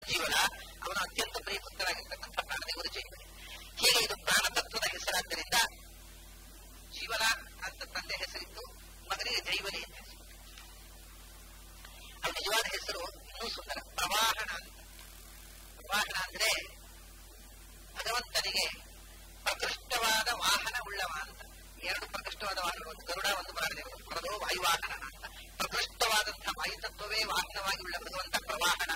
ಜೀವನ ಅವನ ಅತ್ಯಂತ ಪ್ರಿಯಪುತ್ರರಾಗಿರ್ತಕ್ಕಂಥ ಪ್ರಾಣದೇವರು ಜೈವನಿ ಹೀಗೆ ಇದು ಪ್ರಾಣತತ್ವದ ಹೆಸರಾದ್ದರಿಂದ ಜೀವನ ಅಂತ ತಂದೆ ಹೆಸರಿತ್ತು ಮಗನಿಗೆ ಜೈವನಿ ಅಂತ ಹೆಸರು ಅವನ ನಿಜವಾದ ಹೆಸರು ಇನ್ನೂ ಸುಂದರ ಪ್ರವಾಹನ ಅಂತ ಪ್ರವಾಹನ ಅಂದ್ರೆ ಭಗವಂತನಿಗೆ ಪ್ರಕೃಷ್ಟವಾದ ವಾಹನ ಉಳ್ಳವ ಅಂತ ಎರಡು ಪ್ರಕೃಷ್ಟವಾದ ವಾಹನ ಒಂದು ಗರುಡ ಒಂದು ಪ್ರಾಣದೇವರು ಪರದೋ ವಾಯುವಾಹನ ಅಂತ ಪ್ರಕೃಷ್ಟವಾದಂತಹ ವಾಯುತತ್ವವೇ ವಾಹನವಾಗಿ ಉಳ್ಳ ಭಗವಂತ ಪ್ರವಾಹನ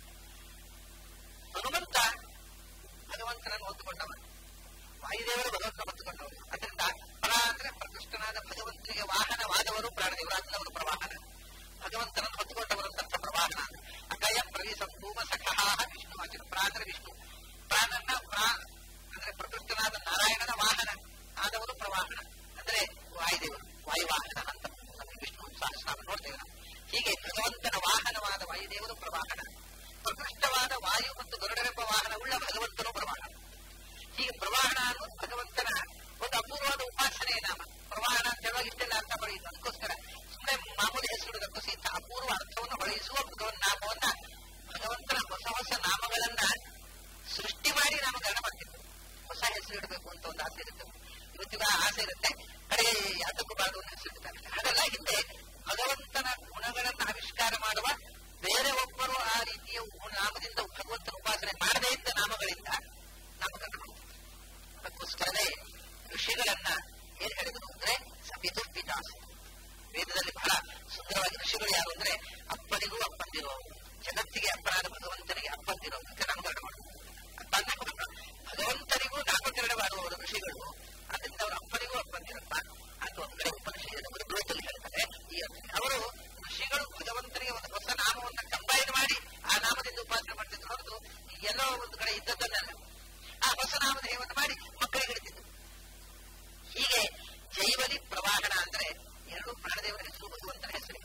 ಹನುಮಂತ ಭಗವಂತನನ್ನು ಹೊತ್ತುಕೊಂಡವ ವಾಯುದೇವರು ಭಗವಂತ ಹೊತ್ತುಕೊಂಡವರು ಅದರಿಂದ ಫಲ ಅಂದ್ರೆ ಪ್ರಕೃಷ್ಟನಾದ ಭಗವಂತನಿಗೆ ವಾಹನವಾದವರು ಪ್ರಾಣದೇವರು ಅದನ್ನವರು ಪ್ರವಾಹನ ಭಗವಂತನನ್ನು ಹೊತ್ತುಕೊಂಡವರು ಅಂತ ಪ್ರವಾಹನ ಅಕಯ ಪ್ರವೇಶ ಭೂಮ ಸಖಃ ವಿಷ್ಣು ಆಚರ ಪ್ರಾಂದ್ರೆ ವಿಷ್ಣು ಪ್ರಾಣನ ಪ್ರಾ ಅಂದ್ರೆ ಪ್ರಕೃಷ್ಟನಾದ ನಾರಾಯಣನ ವಾಹನ ಆದವರು ಪ್ರವಾಹನ ಅಂದ್ರೆ ವಾಯುದೇವರು ವಾಯುವಾಹನ ಅಂತ ನಮಗೆ ವಿಷ್ಣು ಸಹಸ್ರನಾಮ ನೋಡ್ತೇವೆ ನಾವು ಹೀಗೆ ಭಗವಂತನ ವಾಹನವಾದ ವಾಯುದೇವರು ಪ್ರವಾಹನ ಪ್ರಕೃಷ್ಟವಾದ ವಾಯು ಮತ್ತು ಗರುಡರೆಂಬ ವಾಹನ ಉಳ್ಳ ಭಗವಂತನು ಪ್ರವಾಹನ ಹೀಗೆ ಪ್ರವಾಹನ ಅನ್ನೋದು ಭಗವಂತನ ಒಂದು ಅಪೂರ್ವವಾದ ಉಪಾಸನೆಯ ನಾಮ ಪ್ರವಾಹನ ಅಂತ ಹೇಳುವಾಗ ಇಷ್ಟೆಲ್ಲ ಅರ್ಥ ಪಡೆಯುತ್ತೆ ಅದಕ್ಕೋಸ್ಕರ ಸುಮ್ಮನೆ ಮಾಮೂಲಿ ಹೆಸರುವುದಕ್ಕೂ ಸಹಿತ ಅಪೂರ್ವ ಅರ್ಥವನ್ನು ಹೊಳೆಸುವ ಭಗವನ್ ನಾಮವನ್ನ ಭಗವಂತನ ಹೊಸ ಹೊಸ ನಾಮಗಳನ್ನ ಸೃಷ್ಟಿ ಮಾಡಿ ನಾಮಕರಣ ಮಾಡ್ತಿದ್ರು ಹೊಸ ಹೆಸರು ಇಡಬೇಕು ಅಂತ ಒಂದು ಆಸೆ ಇರುತ್ತೆ ಇವತ್ತಿಗೂ ಆ ಆಸೆ ಇರುತ್ತೆ ಕಡೆ ಯಾತಕ್ಕೂ ಬಾರದು ಒಂದು ಹೆಸರು ಇಡ್ತಾರೆ ಹಾಗಲ್ಲ ಹಿಂದೆ ಭಗವಂತನ ಗುಣಗಳನ್ನು ಆವಿಷ್ಕಾರ ಮಾಡುವ ಬೇರೆ ಒಬ್ಬರು ಆ ರೀತಿಯ ನಾಮದಿಂದ ಭಗವಂತನ ಉಪಾಸನೆ ಮಾಡದೇ ಇದ್ದ ನಾಮಗಳಿಂದ ನಾಮಕರಣ ಮಾಡ್ತಿದ್ರು ಅದಕ್ಕೋಸ್ಕರನೇ ಋಷಿಗಳನ್ನ ಏನ್ ಹೇಳಿದ್ರು ಅಂದ್ರೆ ಸಪಿತುರ್ಪಿತಾಸ ವೇದದಲ್ಲಿ ಬಹಳ ಸುಂದರವಾಗಿ ಋಷಿಗಳು ಯಾರು ಅಂದ್ರೆ ಅಪ್ಪನಿಗೂ ಅಪ್ಪಂದಿರೋ ಜಗತ್ತಿಗೆ ಅಪ್ಪನಾದ ಭಗವಂತನಿಗೆ ಅಪ್ಪಂದಿರೋ ಅಂತ ನಾಮಕರಣ ಮಾಡುವುದು ಅಪ್ಪ ನಾಮಕರಣ ಭಗವಂತನಿಗೂ ನಾಮಕರಣ ಮಾಡುವವರು ಋಷಿಗಳು ಅದರಿಂದ ಅವರ ಅಪ್ಪನಿಗೂ ಅಪ್ಪಂದಿರಪ್ಪ ಅಂತ ಒಂದ್ ಕಡೆ ಉಪನಿಷದ ಮೃದುವದಲ್ಲಿ ಹೇಳ್ತಾರೆ ಈ ಅರ್ಥದಲ್ಲಿ ಅವರು ಋಷಿಗಳು ಭಗವಂತನಿಗೆ ಒಂದು ಹೊಸ ನಾಮವನ್ನು ಕಂಬೈನ್ ಮಾಡಿ ಆ ನಾಮದಿಂದ ಉಪಾಸನೆ ಮಾಡ್ತಿದ್ರು ಹೊರತು ಎಲ್ಲೋ ಒಂದು ಕಡೆ ಇದ್ದದ್ದನ್ನಲ್ಲ ಆ ಹೊಸ ನಾಮಧೇಯವನ್ನು ಮಾಡಿ ಮಕ್ಕಳಿಗೆ ಹಿಡಿತಿದ್ರು ಹೀಗೆ ಜೈವಲಿ ಪ್ರವಾಹನ ಅಂದ್ರೆ ಎರಡು ಪ್ರಾಣದೇವರ ಹೆಸರು ಭಗವಂತನ ಹೆಸರು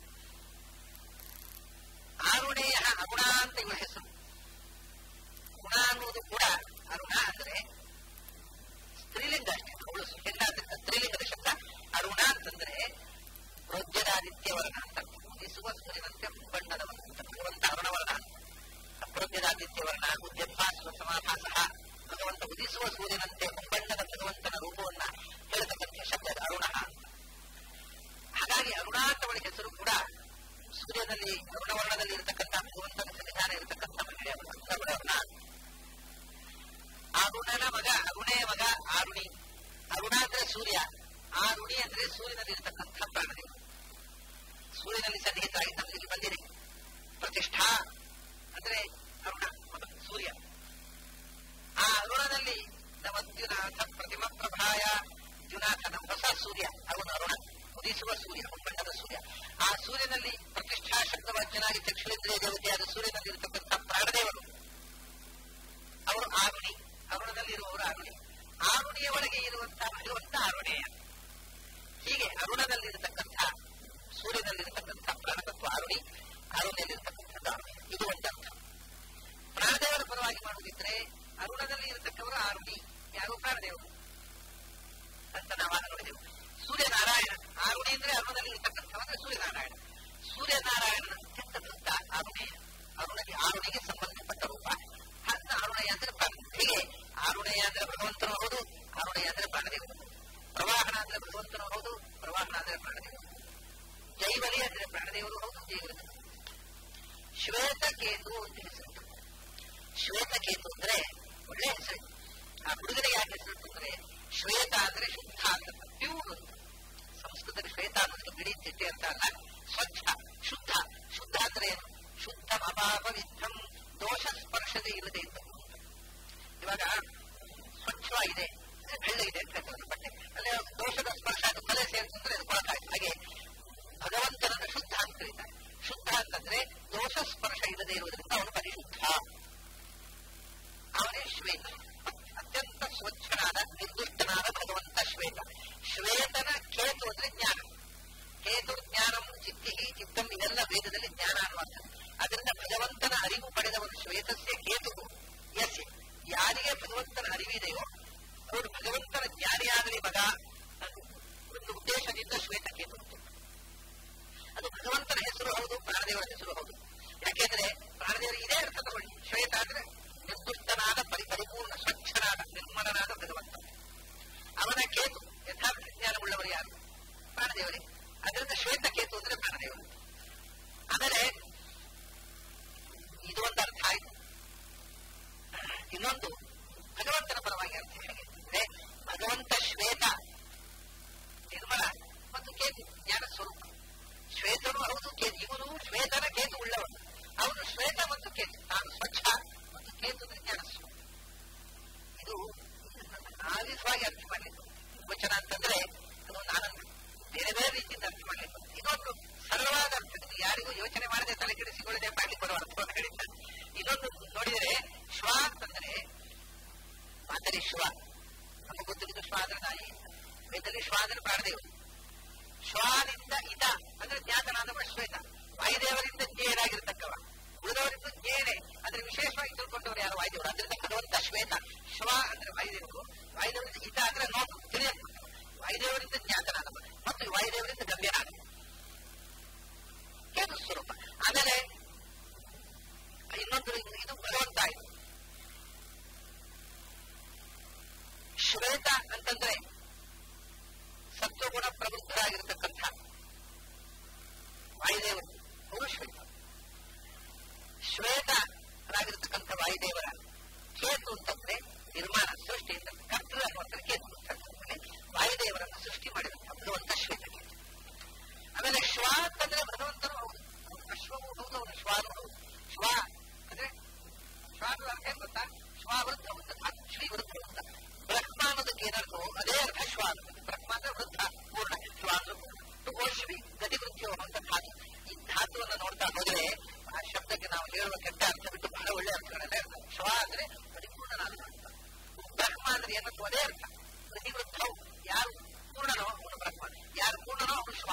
ಆರುಣೇಯ ಅರುಣ ಅಂತ ಇವರ ಹೆಸರು ಗುಣ ಅನ್ನುವುದು ಕೂಡ ಅರುಣ ಅಂದ್ರೆ ಸ್ತ್ರೀಲಿಂಗ ಅಷ್ಟೇ ಅವಳು ಹೆಣ್ಣಾದ ಸ್ತ್ರೀಲಿಂಗದ ಶಬ್ದ ಅರುಣ ಅಂತಂದ್ರೆ ಪ್ರೋಜ್ಯದಾದಿತ್ಯವರ್ಣ ಅಂತ ಉದಿಸುವ ಸೂರ್ಯನಂತೆ ಬಣ್ಣದವರ್ಣ ಅಂತ ಭಗವಂತ ಅರುಣವರ್ಣ ಅಪ್ರೋಜ್ಯದಾದಿತ್ಯವರ್ಣ ಉದ್ಯಭಾಸ್ವ ಸಮಾಭಾಸ ಭಗವಂತ ಉದಿಸುವ ಸೂರ್ಯನಂತೆ ಹೊಂಬಣ್ಣದ ಭಗವಂತನ ರೂಪವನ್ನ ಹೇಳತಕ್ಕಂಥ ಶಬ್ದ ಅದು ಅರುಣ ಅಂತ ಹಾಗಾಗಿ ಅರುಣ ಅಂತ ಅವಳ ಹೆಸರು ಕೂಡ ಸೂರ್ಯನಲ್ಲಿ ಅರುಣವರ್ಣದಲ್ಲಿ ಇರತಕ್ಕಂಥ ಭಗವಂತನ ಸನ್ನಿಧಾನ ಇರತಕ್ಕಂಥ ಮಹಿಳೆ ಅವಳು ಅರುಣ ಅರುಣನ ಮಗ ಅರುಣೆಯ ಮಗ ಆರುಣಿ ಅರುಣ ಅಂದ್ರೆ ಸೂರ್ಯ ಆರುಣಿ ಅಂದ್ರೆ ಸೂರ್ಯನಲ್ಲಿ ಇರತಕ್ಕಂಥ ಪ್ರಾಣದೇವರು ಸೂರ್ಯನಲ್ಲಿ ಸನ್ನಿಹಿತರಾಗಿ ನಮಗೆ ಬಂದಿದೆ ಪ್ರತಿಷ್ಠಾ ಅಂದ್ರೆ ಅರುಣ ಮಗ ಸೂರ್ಯ ಆ ಅರುಣದಲ್ಲಿ ನವದ್ಯುನಾಥ ಪ್ರತಿಮ ಪ್ರಭಾಯ ದ್ಯುನಾಥನ ಹೊಸ ಸೂರ್ಯ ಅವನು ಅರುಣ ಉದಿಸುವ ಸೂರ್ಯ ಬಣ್ಣದ ಸೂರ್ಯ ಆ ಸೂರ್ಯನಲ್ಲಿ ಪ್ರತಿಷ್ಠಾ ಶಬ್ದವಾಚ್ಯನಾಗಿ ಚಕ್ಷುರೇಂದ್ರಿಯ ದೇವತೆಯಾದ ಸೂರ್ಯನಲ್ಲಿ ಇರತಕ್ಕಂಥ ಪ್ರಾಣದೇವರು ಅವರು ಆರುಣಿ ಅರುಣದಲ್ಲಿ ಇರುವವರು ಆರುಣಿ ಆರುಣಿಯ ಒಳಗೆ ಇರುವಂತಹ ಭಗವಂತ ಆರುಣೇಯ ಹೀಗೆ ಅರುಣದಲ್ಲಿರತಕ್ಕಂಥ ಸೂರ್ಯನಲ್ಲಿರತಕ್ಕಂಥ ಪ್ರಾಣತತ್ವ ಆರುಣಿ ಅರುಣಿಯಲ್ಲಿರತಕ್ಕಂಥದ್ದು ಆರುಣಿ ಇದು ಒಂದು ಅರ್ಥ ಪ್ರಾಣದೇವರ ಪರವಾಗಿ ಮಾಡುವುದಿದ್ರೆ ಅರುಣದಲ್ಲಿ ಇರತಕ್ಕವರು ಆರುಣಿ ಯಾರು ಪ್ರಾಣದೇವರು ಅಂತ ನಾವು ಆಗ ನೋಡಿದೆವು ಸೂರ್ಯನಾರಾಯಣ ಆರುಣಿ ಅಂದ್ರೆ ಅರುಣದಲ್ಲಿ ಇರತಕ್ಕಂಥವಂದ್ರೆ ಸೂರ್ಯನಾರಾಯಣ ಸೂರ್ಯನಾರಾಯಣನ ಅತ್ಯಂತ ಭಕ್ತ ಅರುಣೇಯ ಅರುಣಗೆ ಆರುಣಿಗೆ ಸಂಬಂಧಪಟ್ಟ ರೂಪ ಹನ್ನ ಅರುಣಯ ಅಂದ್ರೆ ಪ್ರಾಣ ಹೀಗೆ ಆರುಣಯ ಅಂದ್ರೆ ಭಗವಂತನು ಹೌದು ಆರುಣಯ ಅಂದ್ರೆ ಪ್ರಾಣದೇವರು ಪ್ರವಾಹನ ಅಂದ್ರೆ ಭಗವಂತನು ಹೌದು ಪ್ರವಾಹನ ಅಂದ್ರೆ ಪ್ರಾಣದೇವರು ಜೈವಲಿ ಅಂದ್ರೆ ಪ್ರಾಣದೇವರು ಹೌದು ಜೈವಲಿ ಶ್ವೇತಕೇತು ಅಂತ ಹೆಸರು ಶ್ವೇತಕೇತು ಅಂದ್ರೆ ಒಳ್ಳೆ ಹೆಸರು ಆ ಹುಡುಗನಿಗೆ ಯಾಕೆ ಹೆಸರು ಅಂದ್ರೆ ಶ್ವೇತ ಅಂದ್ರೆ ಶುದ್ಧ ಅಂತ ಪ್ಯೂರ್ ಅಂತ ಸಂಸ್ಕೃತದಲ್ಲಿ ಶ್ವೇತ ಅನ್ನೋದಕ್ಕೆ ಬಿಳಿ ತಿಟ್ಟೆ ಅಂತ ಅಲ್ಲ ಸ್ವಚ್ಛ ಶುದ್ಧ ಶುದ್ಧ ಅಂದ್ರೆ ಏನು ಶುದ್ಧ ಅಪಾಪವಿದ್ಧಂ ದೋಷ ಸ್ಪರ್ಶತೆ ಇಲ್ಲದೆ ಇದ್ದ ಇವಾಗ ಸ್ವಚ್ಛವಾಗಿದೆ ಬೆಳ್ಳಗಿದೆ ಅಂತ ಹೇಳ್ತಾರೆ ಬಟ್ಟೆ ಅಲ್ಲಿ ದೋಷದ ಸ್ಪರ್ಶ ಅದು ಕಲೆ ಸೇರಿಸಿದ್ರೆ ಅದು ಕೊಳಕಾಯ್ತು ಹಾಗೆ ಭಗವಂತನನ್ನು ಶುದ್ಧ ಅಂತ ಕರೀತಾರೆ ಶುದ್ಧ ಅಂತಂದ್ರೆ ದೋಷ ಸ್ಪರ್ಶ ಇಲ್ಲದೆ ಇರುವುದರಿಂದ ಅವನು ಪರಿಶುದ್ಧ ಅವನೇ ಶ್ವೇತ ಅತ್ಯಂತ ಸ್ವಚ್ಛನಾದ ನಿರ್ದುಷ್ಟನಾದ ಭಗವಂತ ಶ್ವೇತ ಶ್ವೇತನ ಕೇತು ಅಂದ್ರೆ ಜ್ಞಾನ ಕೇತು ಜ್ಞಾನಂ ಚಿತ್ತಿ ಚಿತ್ತಂ ಇದೆಲ್ಲ ವೇದದಲ್ಲಿ ಜ್ಞಾನ ಅನ್ನುವಂಥ ಅದರಿಂದ ಭಗವಂತನ ಅರಿವು ಪಡೆದವನು ಶ್ವೇತಸ್ಯ ಕೇತು ಯಸ್ಯ ಯಾರಿಗೆ ಭಗವಂತನ ಅರಿವಿದೆಯೋ ಅವರು ಭಗವಂತನ ಜ್ಞಾನಿಯಾಗಲಿ ಮಗ ಒಂದು ಉದ್ದೇಶದಿಂದ ಶ್ವೇತ ಕೇತು ಅದು ಭಗವಂತನ ಹೆಸರು ಹೌದು ಪ್ರಾಣದೇವರ ಹೆಸರು ಹೌದು ಯಾಕೆಂದ್ರೆ ಪ್ರಾಣದೇವರು ಇದೇ ಅರ್ಥ ತಗೊಳ್ಳಿ ಶ್ವೇತ ಇನ್ನೊಂದು ಭಗವಂತನ ಪರವಾಗಿ ಅರ್ಥ ಹೇಗೆ ಅಂತಂದ್ರೆ ಭಗವಂತ ಶ್ವೇತ ನಿರ್ಮಲ ಮತ್ತು ಕೇತು ಜ್ಞಾನ ಸ್ವರೂಪ ಶ್ವೇತನು ಹೌದು ಕೇತು ಇವನು ಶ್ವೇತನ ಕೇತು ಉಳ್ಳವನು ಅವನು ಶ್ವೇತ ಮತ್ತು ಕೇತು ತಾನು ಸ್ವಚ್ಛ ಮತ್ತು ಕೇತು ಜ್ಞಾನ ಸ್ವರೂಪ ಇದು ಆಲಿಸವಾಗಿ ಅರ್ಥ ಮಾಡಲಿಕ್ಕೆ ವಚನ ಅಂತಂದ್ರೆ ಅದು ಆನಂದ ಬೇರೆ ಬೇರೆ ರೀತಿಯಿಂದ ಅರ್ಥ ಮಾಡಲಿಕ್ಕೆ ಇದೊಂದು ಸರಳವಾದ ಅರ್ಥ ಇದು ಯಾರಿಗೂ ಯೋಚನೆ ಮಾಡದೆ ತಲೆ ಕೆಡಿಸಿಕೊಳ್ಳದೆ ಮಾಡ್ಲಿಕ್ಕೆ ಬರುವ ಅರ್ಥವನ್ನು ಹೇಳಿದ್ದಾರೆ ಇದೊಂದು ನೋಡಿದರೆ ಶ್ವ ಅಂತಂದ್ರೆ ಮಾತರಿ ಶ್ವ ನಮಗೆ ಗೊತ್ತಿದ್ದು ಶ್ವ ಅಂದ್ರೆ ನಾಯಿ ವೇದದಲ್ಲಿ ಶ್ವ ಅಂದ್ರೆ ಪ್ರಾಣದೇವರು ಶ್ವಾನಿಂದ ಇದ ಅಂದ್ರೆ ಜ್ಞಾತನಾದವ ಶ್ವೇತ ವಾಯುದೇವರಿಂದ ಜ್ಞೇಯರಾಗಿರ್ತಕ್ಕವ ಉಳಿದವರಿಂದ ಜ್ಞೇಯನೇ ಅಂದ್ರೆ ವಿಶೇಷವಾಗಿ ತಿಳ್ಕೊಂಡವರು ಯಾರು ವಾಯುದೇವರು ಅದರಿಂದ ಭಗವಂತ ಶ್ವೇತ ಶ್ವ ಅಂದ್ರೆ ವಾಯುದೇವರು ವಾಯುದೇವರಿಂದ ಇದ ಅಂದ್ರೆ ನೋಟು ತಿಳಿಯಲ್ಪಟ್ಟ ವಾಯುದೇವರಿಂದ ಜ್ಞಾತನಾದವ ಮತ್ತು ವಾಯುದೇವರಿಂದ ಗಮ್ಯನಾದ ಕೇತು ಸ್ವರೂಪ ಆಮೇಲೆ ಇನ್ನೊಂದು ಇದು ಭಗವಂತ ಆಯ್ತು ಶ್ವೇತ ಅಂತಂದ್ರೆ ಸತ್ವಗುಣ ಪ್ರಬುದ್ಧರಾಗಿರ್ತಕ್ಕಂಥ ವಾಯುದೇವರು ಅವರು ಶ್ವೇತ ಶ್ವೇತರಾಗಿರ್ತಕ್ಕಂಥ ವಾಯುದೇವರ ಕೇತು ಅಂತಂದ್ರೆ ನಿರ್ಮಾಣ ಸೃಷ್ಟಿ ಅಂತ ಕರ್ತೃ ಅನ್ನುವಂಥ ಕೇತು ಅಂತಂದ್ರೆ ವಾಯುದೇವರನ್ನು ಸೃಷ್ಟಿ ಮಾಡಿದಂಥ ಭಗವಂತ ಶ್ವೇತ ಕೇತು ಆಮೇಲೆ ಶ್ವ ಅಂತಂದ್ರೆ ಭಗವಂತನು ಹೌದು ಅಶ್ವವು ಹೌದು ಅವನು ಶ್ವಾನು ಹೌದು ಶ್ವ ಅಂದ್ರೆ ಶ್ವಾನು ಅರ್ಥ ಏನ್ ಗೊತ್ತಾ ಶ್ವ ವೃದ್ಧ ಅಂತ ಶ್ರೀ ವೃದ್ಧ ಅಂತ ಬ್ರಹ್ಮ ಅನ್ನೋದಕ್ಕೆ ಏನರ್ಥವೋ ಅದೇ ಅರ್ಥ ಶ್ವ ಅಂತ ಬ್ರಹ್ಮ ಅಂದ್ರೆ ವೃದ್ಧ ಪೂರ್ಣ ಶ್ವ ಅಂದ್ರೆ ಓಶ್ವಿ ಗತಿವೃತ್ತಿಯೋ ಅಂತ ಧಾತು ಈ ಧಾತುವನ್ನು ನೋಡ್ತಾ ಹೋದ್ರೆ ಆ ಶಬ್ದಕ್ಕೆ ನಾವು ಹೇಳುವ ಕೆಟ್ಟ ಅರ್ಥ ಬಿಟ್ಟು ಬಹಳ ಒಳ್ಳೆ ಅರ್ಥಗಳೆಲ್ಲ ಇರ್ತವೆ ಶ್ವ ಅಂದ್ರೆ ಪರಿಪೂರ್ಣನಾದ ಅಂತ ಬ್ರಹ್ಮ ಅಂದ್ರೆ ಏನಂತ ಅದೇ ಅರ್ಥ ಗತಿವೃದ್ಧವು ಯಾರು ಪೂರ್ಣನೋ ಅವನು ಬ್ರಹ್ಮ ಯಾರು ಪೂರ್ಣನೋ ಅವನು ಶ್ವ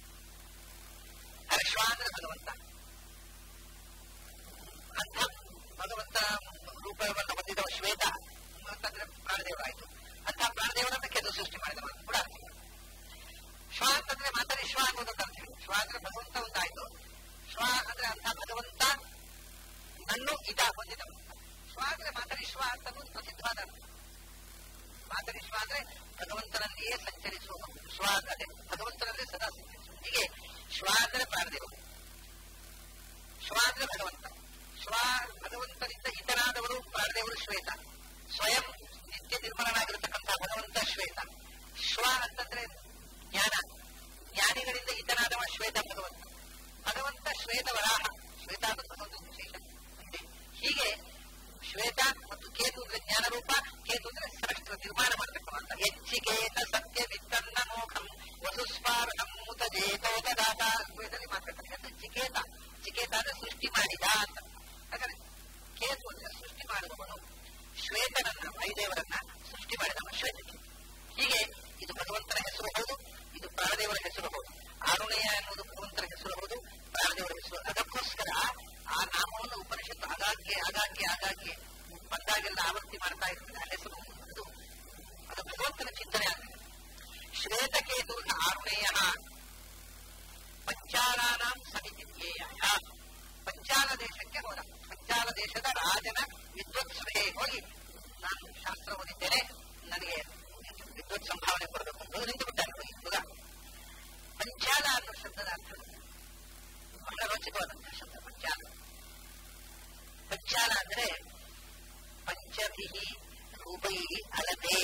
ಶ್ವ ಅಂದ್ರೆ ಭಗವಂತ ಅಂತ ಭಗವಂತ ರೂಪವನ್ನು ಹೊಂದಿದವ ಶ್ವೇತ ಅಂತಂದ್ರೆ ಪ್ರಾಣದೇವರಾಯ್ತು ಅಂತ ಪ್ರಾಣದೇವರನ್ನ ಕೆದ್ದು ಸೃಷ್ಟಿ ಮಾಡಿದವ ಅಂತ ಕೂಡ ಅರ್ಥ ಶ್ವ ಅಂತಂದ್ರೆ ಮಾತಾಡಿ ಶ್ವ ಅನ್ನೋದೊಂದು ಅರ್ಥ ಇದೆ ಶ್ವ ಅಂದ್ರೆ ಭಗವಂತ ಒಂದಾಯ್ತು ಶ್ವ ಅಂದ್ರೆ ಅಂತ ಭಗವಂತ ನನ್ನು ಇದ ಹೊಂದಿದವ ಶ್ವ ಅಂದ್ರೆ ಮಾತಾಡಿ ಶ್ವ ಅಂತ ಒಂದು ಪ್ರಸಿದ್ಧವಾದ ಅರ್ಥ ಮಾತಾಡಿ ಶ್ವ ಅಂದ್ರೆ ಭಗವಂತನಲ್ಲಿಯೇ ಸಂಚರಿಸುವ ಶ್ವ ಅದೇ ಭಗವಂತನಲ್ಲೇ ಸದಾ ಸಂಚರಿಸುವ ಹೀಗೆ ಶ್ವ ಅಂದ್ರೆ ಪ್ರಾಣದೇವ ಶ್ವ ಅಂದ್ರೆ ಭಗವಂತ ಶ್ವ ಭಗವಂತನಿಂದ ಇತರಾದವರು ಪ್ರಾಣದೇವರು ಶ್ವೇತ ಸ್ವಯಂ ನಿತ್ಯ ನಿರ್ಮಲನಾಗಿರತಕ್ಕಂಥ ಭಗವಂತ ಶ್ವೇತ ಶ್ವ ಅಂತಂದ್ರೆ ಜ್ಞಾನ ಜ್ಞಾನಿಗಳಿಂದ ಇತನಾದವ ಶ್ವೇತ ಭಗವಂತ ಭಗವಂತ ಶ್ವೇತ ವರಾಹ ಶ್ವೇತ ಅನ್ನೋದು ಭಗವಂತ ವಿಶೇಷ ಇದೆ ಹೀಗೆ ಶ್ವೇತ ಮತ್ತು ಕೇತು ಅಂದ್ರೆ ಜ್ಞಾನ ರೂಪ ಕೇತು ಅಂದ್ರೆ ಸಹಸ್ರ ನಿರ್ಮಾಣ ಮಾಡತಕ್ಕಂಥ ಹೆಚ್ಚಿಗೇತ ಸತ್ಯ ವಿತ್ತನ್ನ ಮೋಖಂ ವಸುಸ್ವಾರ್ಹಂ ಮುತ ಜೇತೋದಾತ ವೇದದಲ್ಲಿ ಮಾತಾಡ್ತಕ್ಕಂಥ ಚಿಕೇತ ಚಿಕೇತ ಅಂದ್ರೆ ಸೃಷ್ಟಿ ಮಾಡಿದ ಅಂತ ಹಾಗಾದ್ರೆ ಕೇತು ಅಂದ್ರೆ ಸೃಷ್ಟಿ ಮಾಡುವವನು ಶ್ವೇತನನ್ನ ವೈದೇವರನ್ನ ಸೃಷ್ಟಿ ಮಾಡಿದವ ಶ್ವೇತಕ್ಕೆ ಹೀಗೆ ಇದು ಭಗವಂತನ ಹೆಸರು ಹೌದು ಇದು ಪ್ರಾಣದೇವರ ಹೆಸರು ಹೌದು ಆರುಣೇಯ ಎನ್ನುವುದು ಭಗವಂತನ ಹೆಸರು ಹೌದು ಪ್ರಾಣದೇವರ ಹೆಸರು ಅದಕ್ಕೋಸ್ಕರ ಆ ನಾಮವನ್ನು ಉಪನಿಷತ್ತು ಆಗಾಗ್ಗೆ ಆಗಾಗ್ಗೆ ಆಗಾಗ್ಗೆ ಬಂದಾಗೆಲ್ಲ ಆವೃತ್ತಿ ಮಾಡ್ತಾ ಇರ್ತದೆ ಆ ಹೆಸರು ಅದು ಅದು ಭಗವಂತನ ಚಿಂತನೆ ಆಗ್ತದೆ ಶ್ವೇತಕೇತು ಆರುಣೇಯ ಪಂಚಾಲಾನಾಂ ಸಮಿತಿ ಧ್ಯೇಯ ಪಂಚಾಲ ದೇಶಕ್ಕೆ ಹೋದ ಪಂಚಾಲ ದೇಶದ ರಾಜನ ವಿದ್ವತ್ ಸಭೆಗೆ ಹೋಗಿ ನಾನು ಶಾಸ್ತ್ರ ಓದಿದ್ದೇನೆ ನನಗೆ ವಿದ್ವತ್ ಸಂಭಾವನೆ ಕೊಡಬೇಕು ಅಂತ ನಿಂತು ಬಿಟ್ಟಾನೆ ಹೋಗಿ ಹುಡುಗ ಪಂಚಾಲ ಅನ್ನೋ ಶಬ್ದದ ಅರ್ಥ ಬಹಳ ರೋಚಕವಾದಂತಹ ಶಬ್ದ ಪಂಚಾಲ ಪಂಚಾಲ ಅಂದ್ರೆ ಪಂಚಭಿ ರೂಪೈ ಅಲತೆ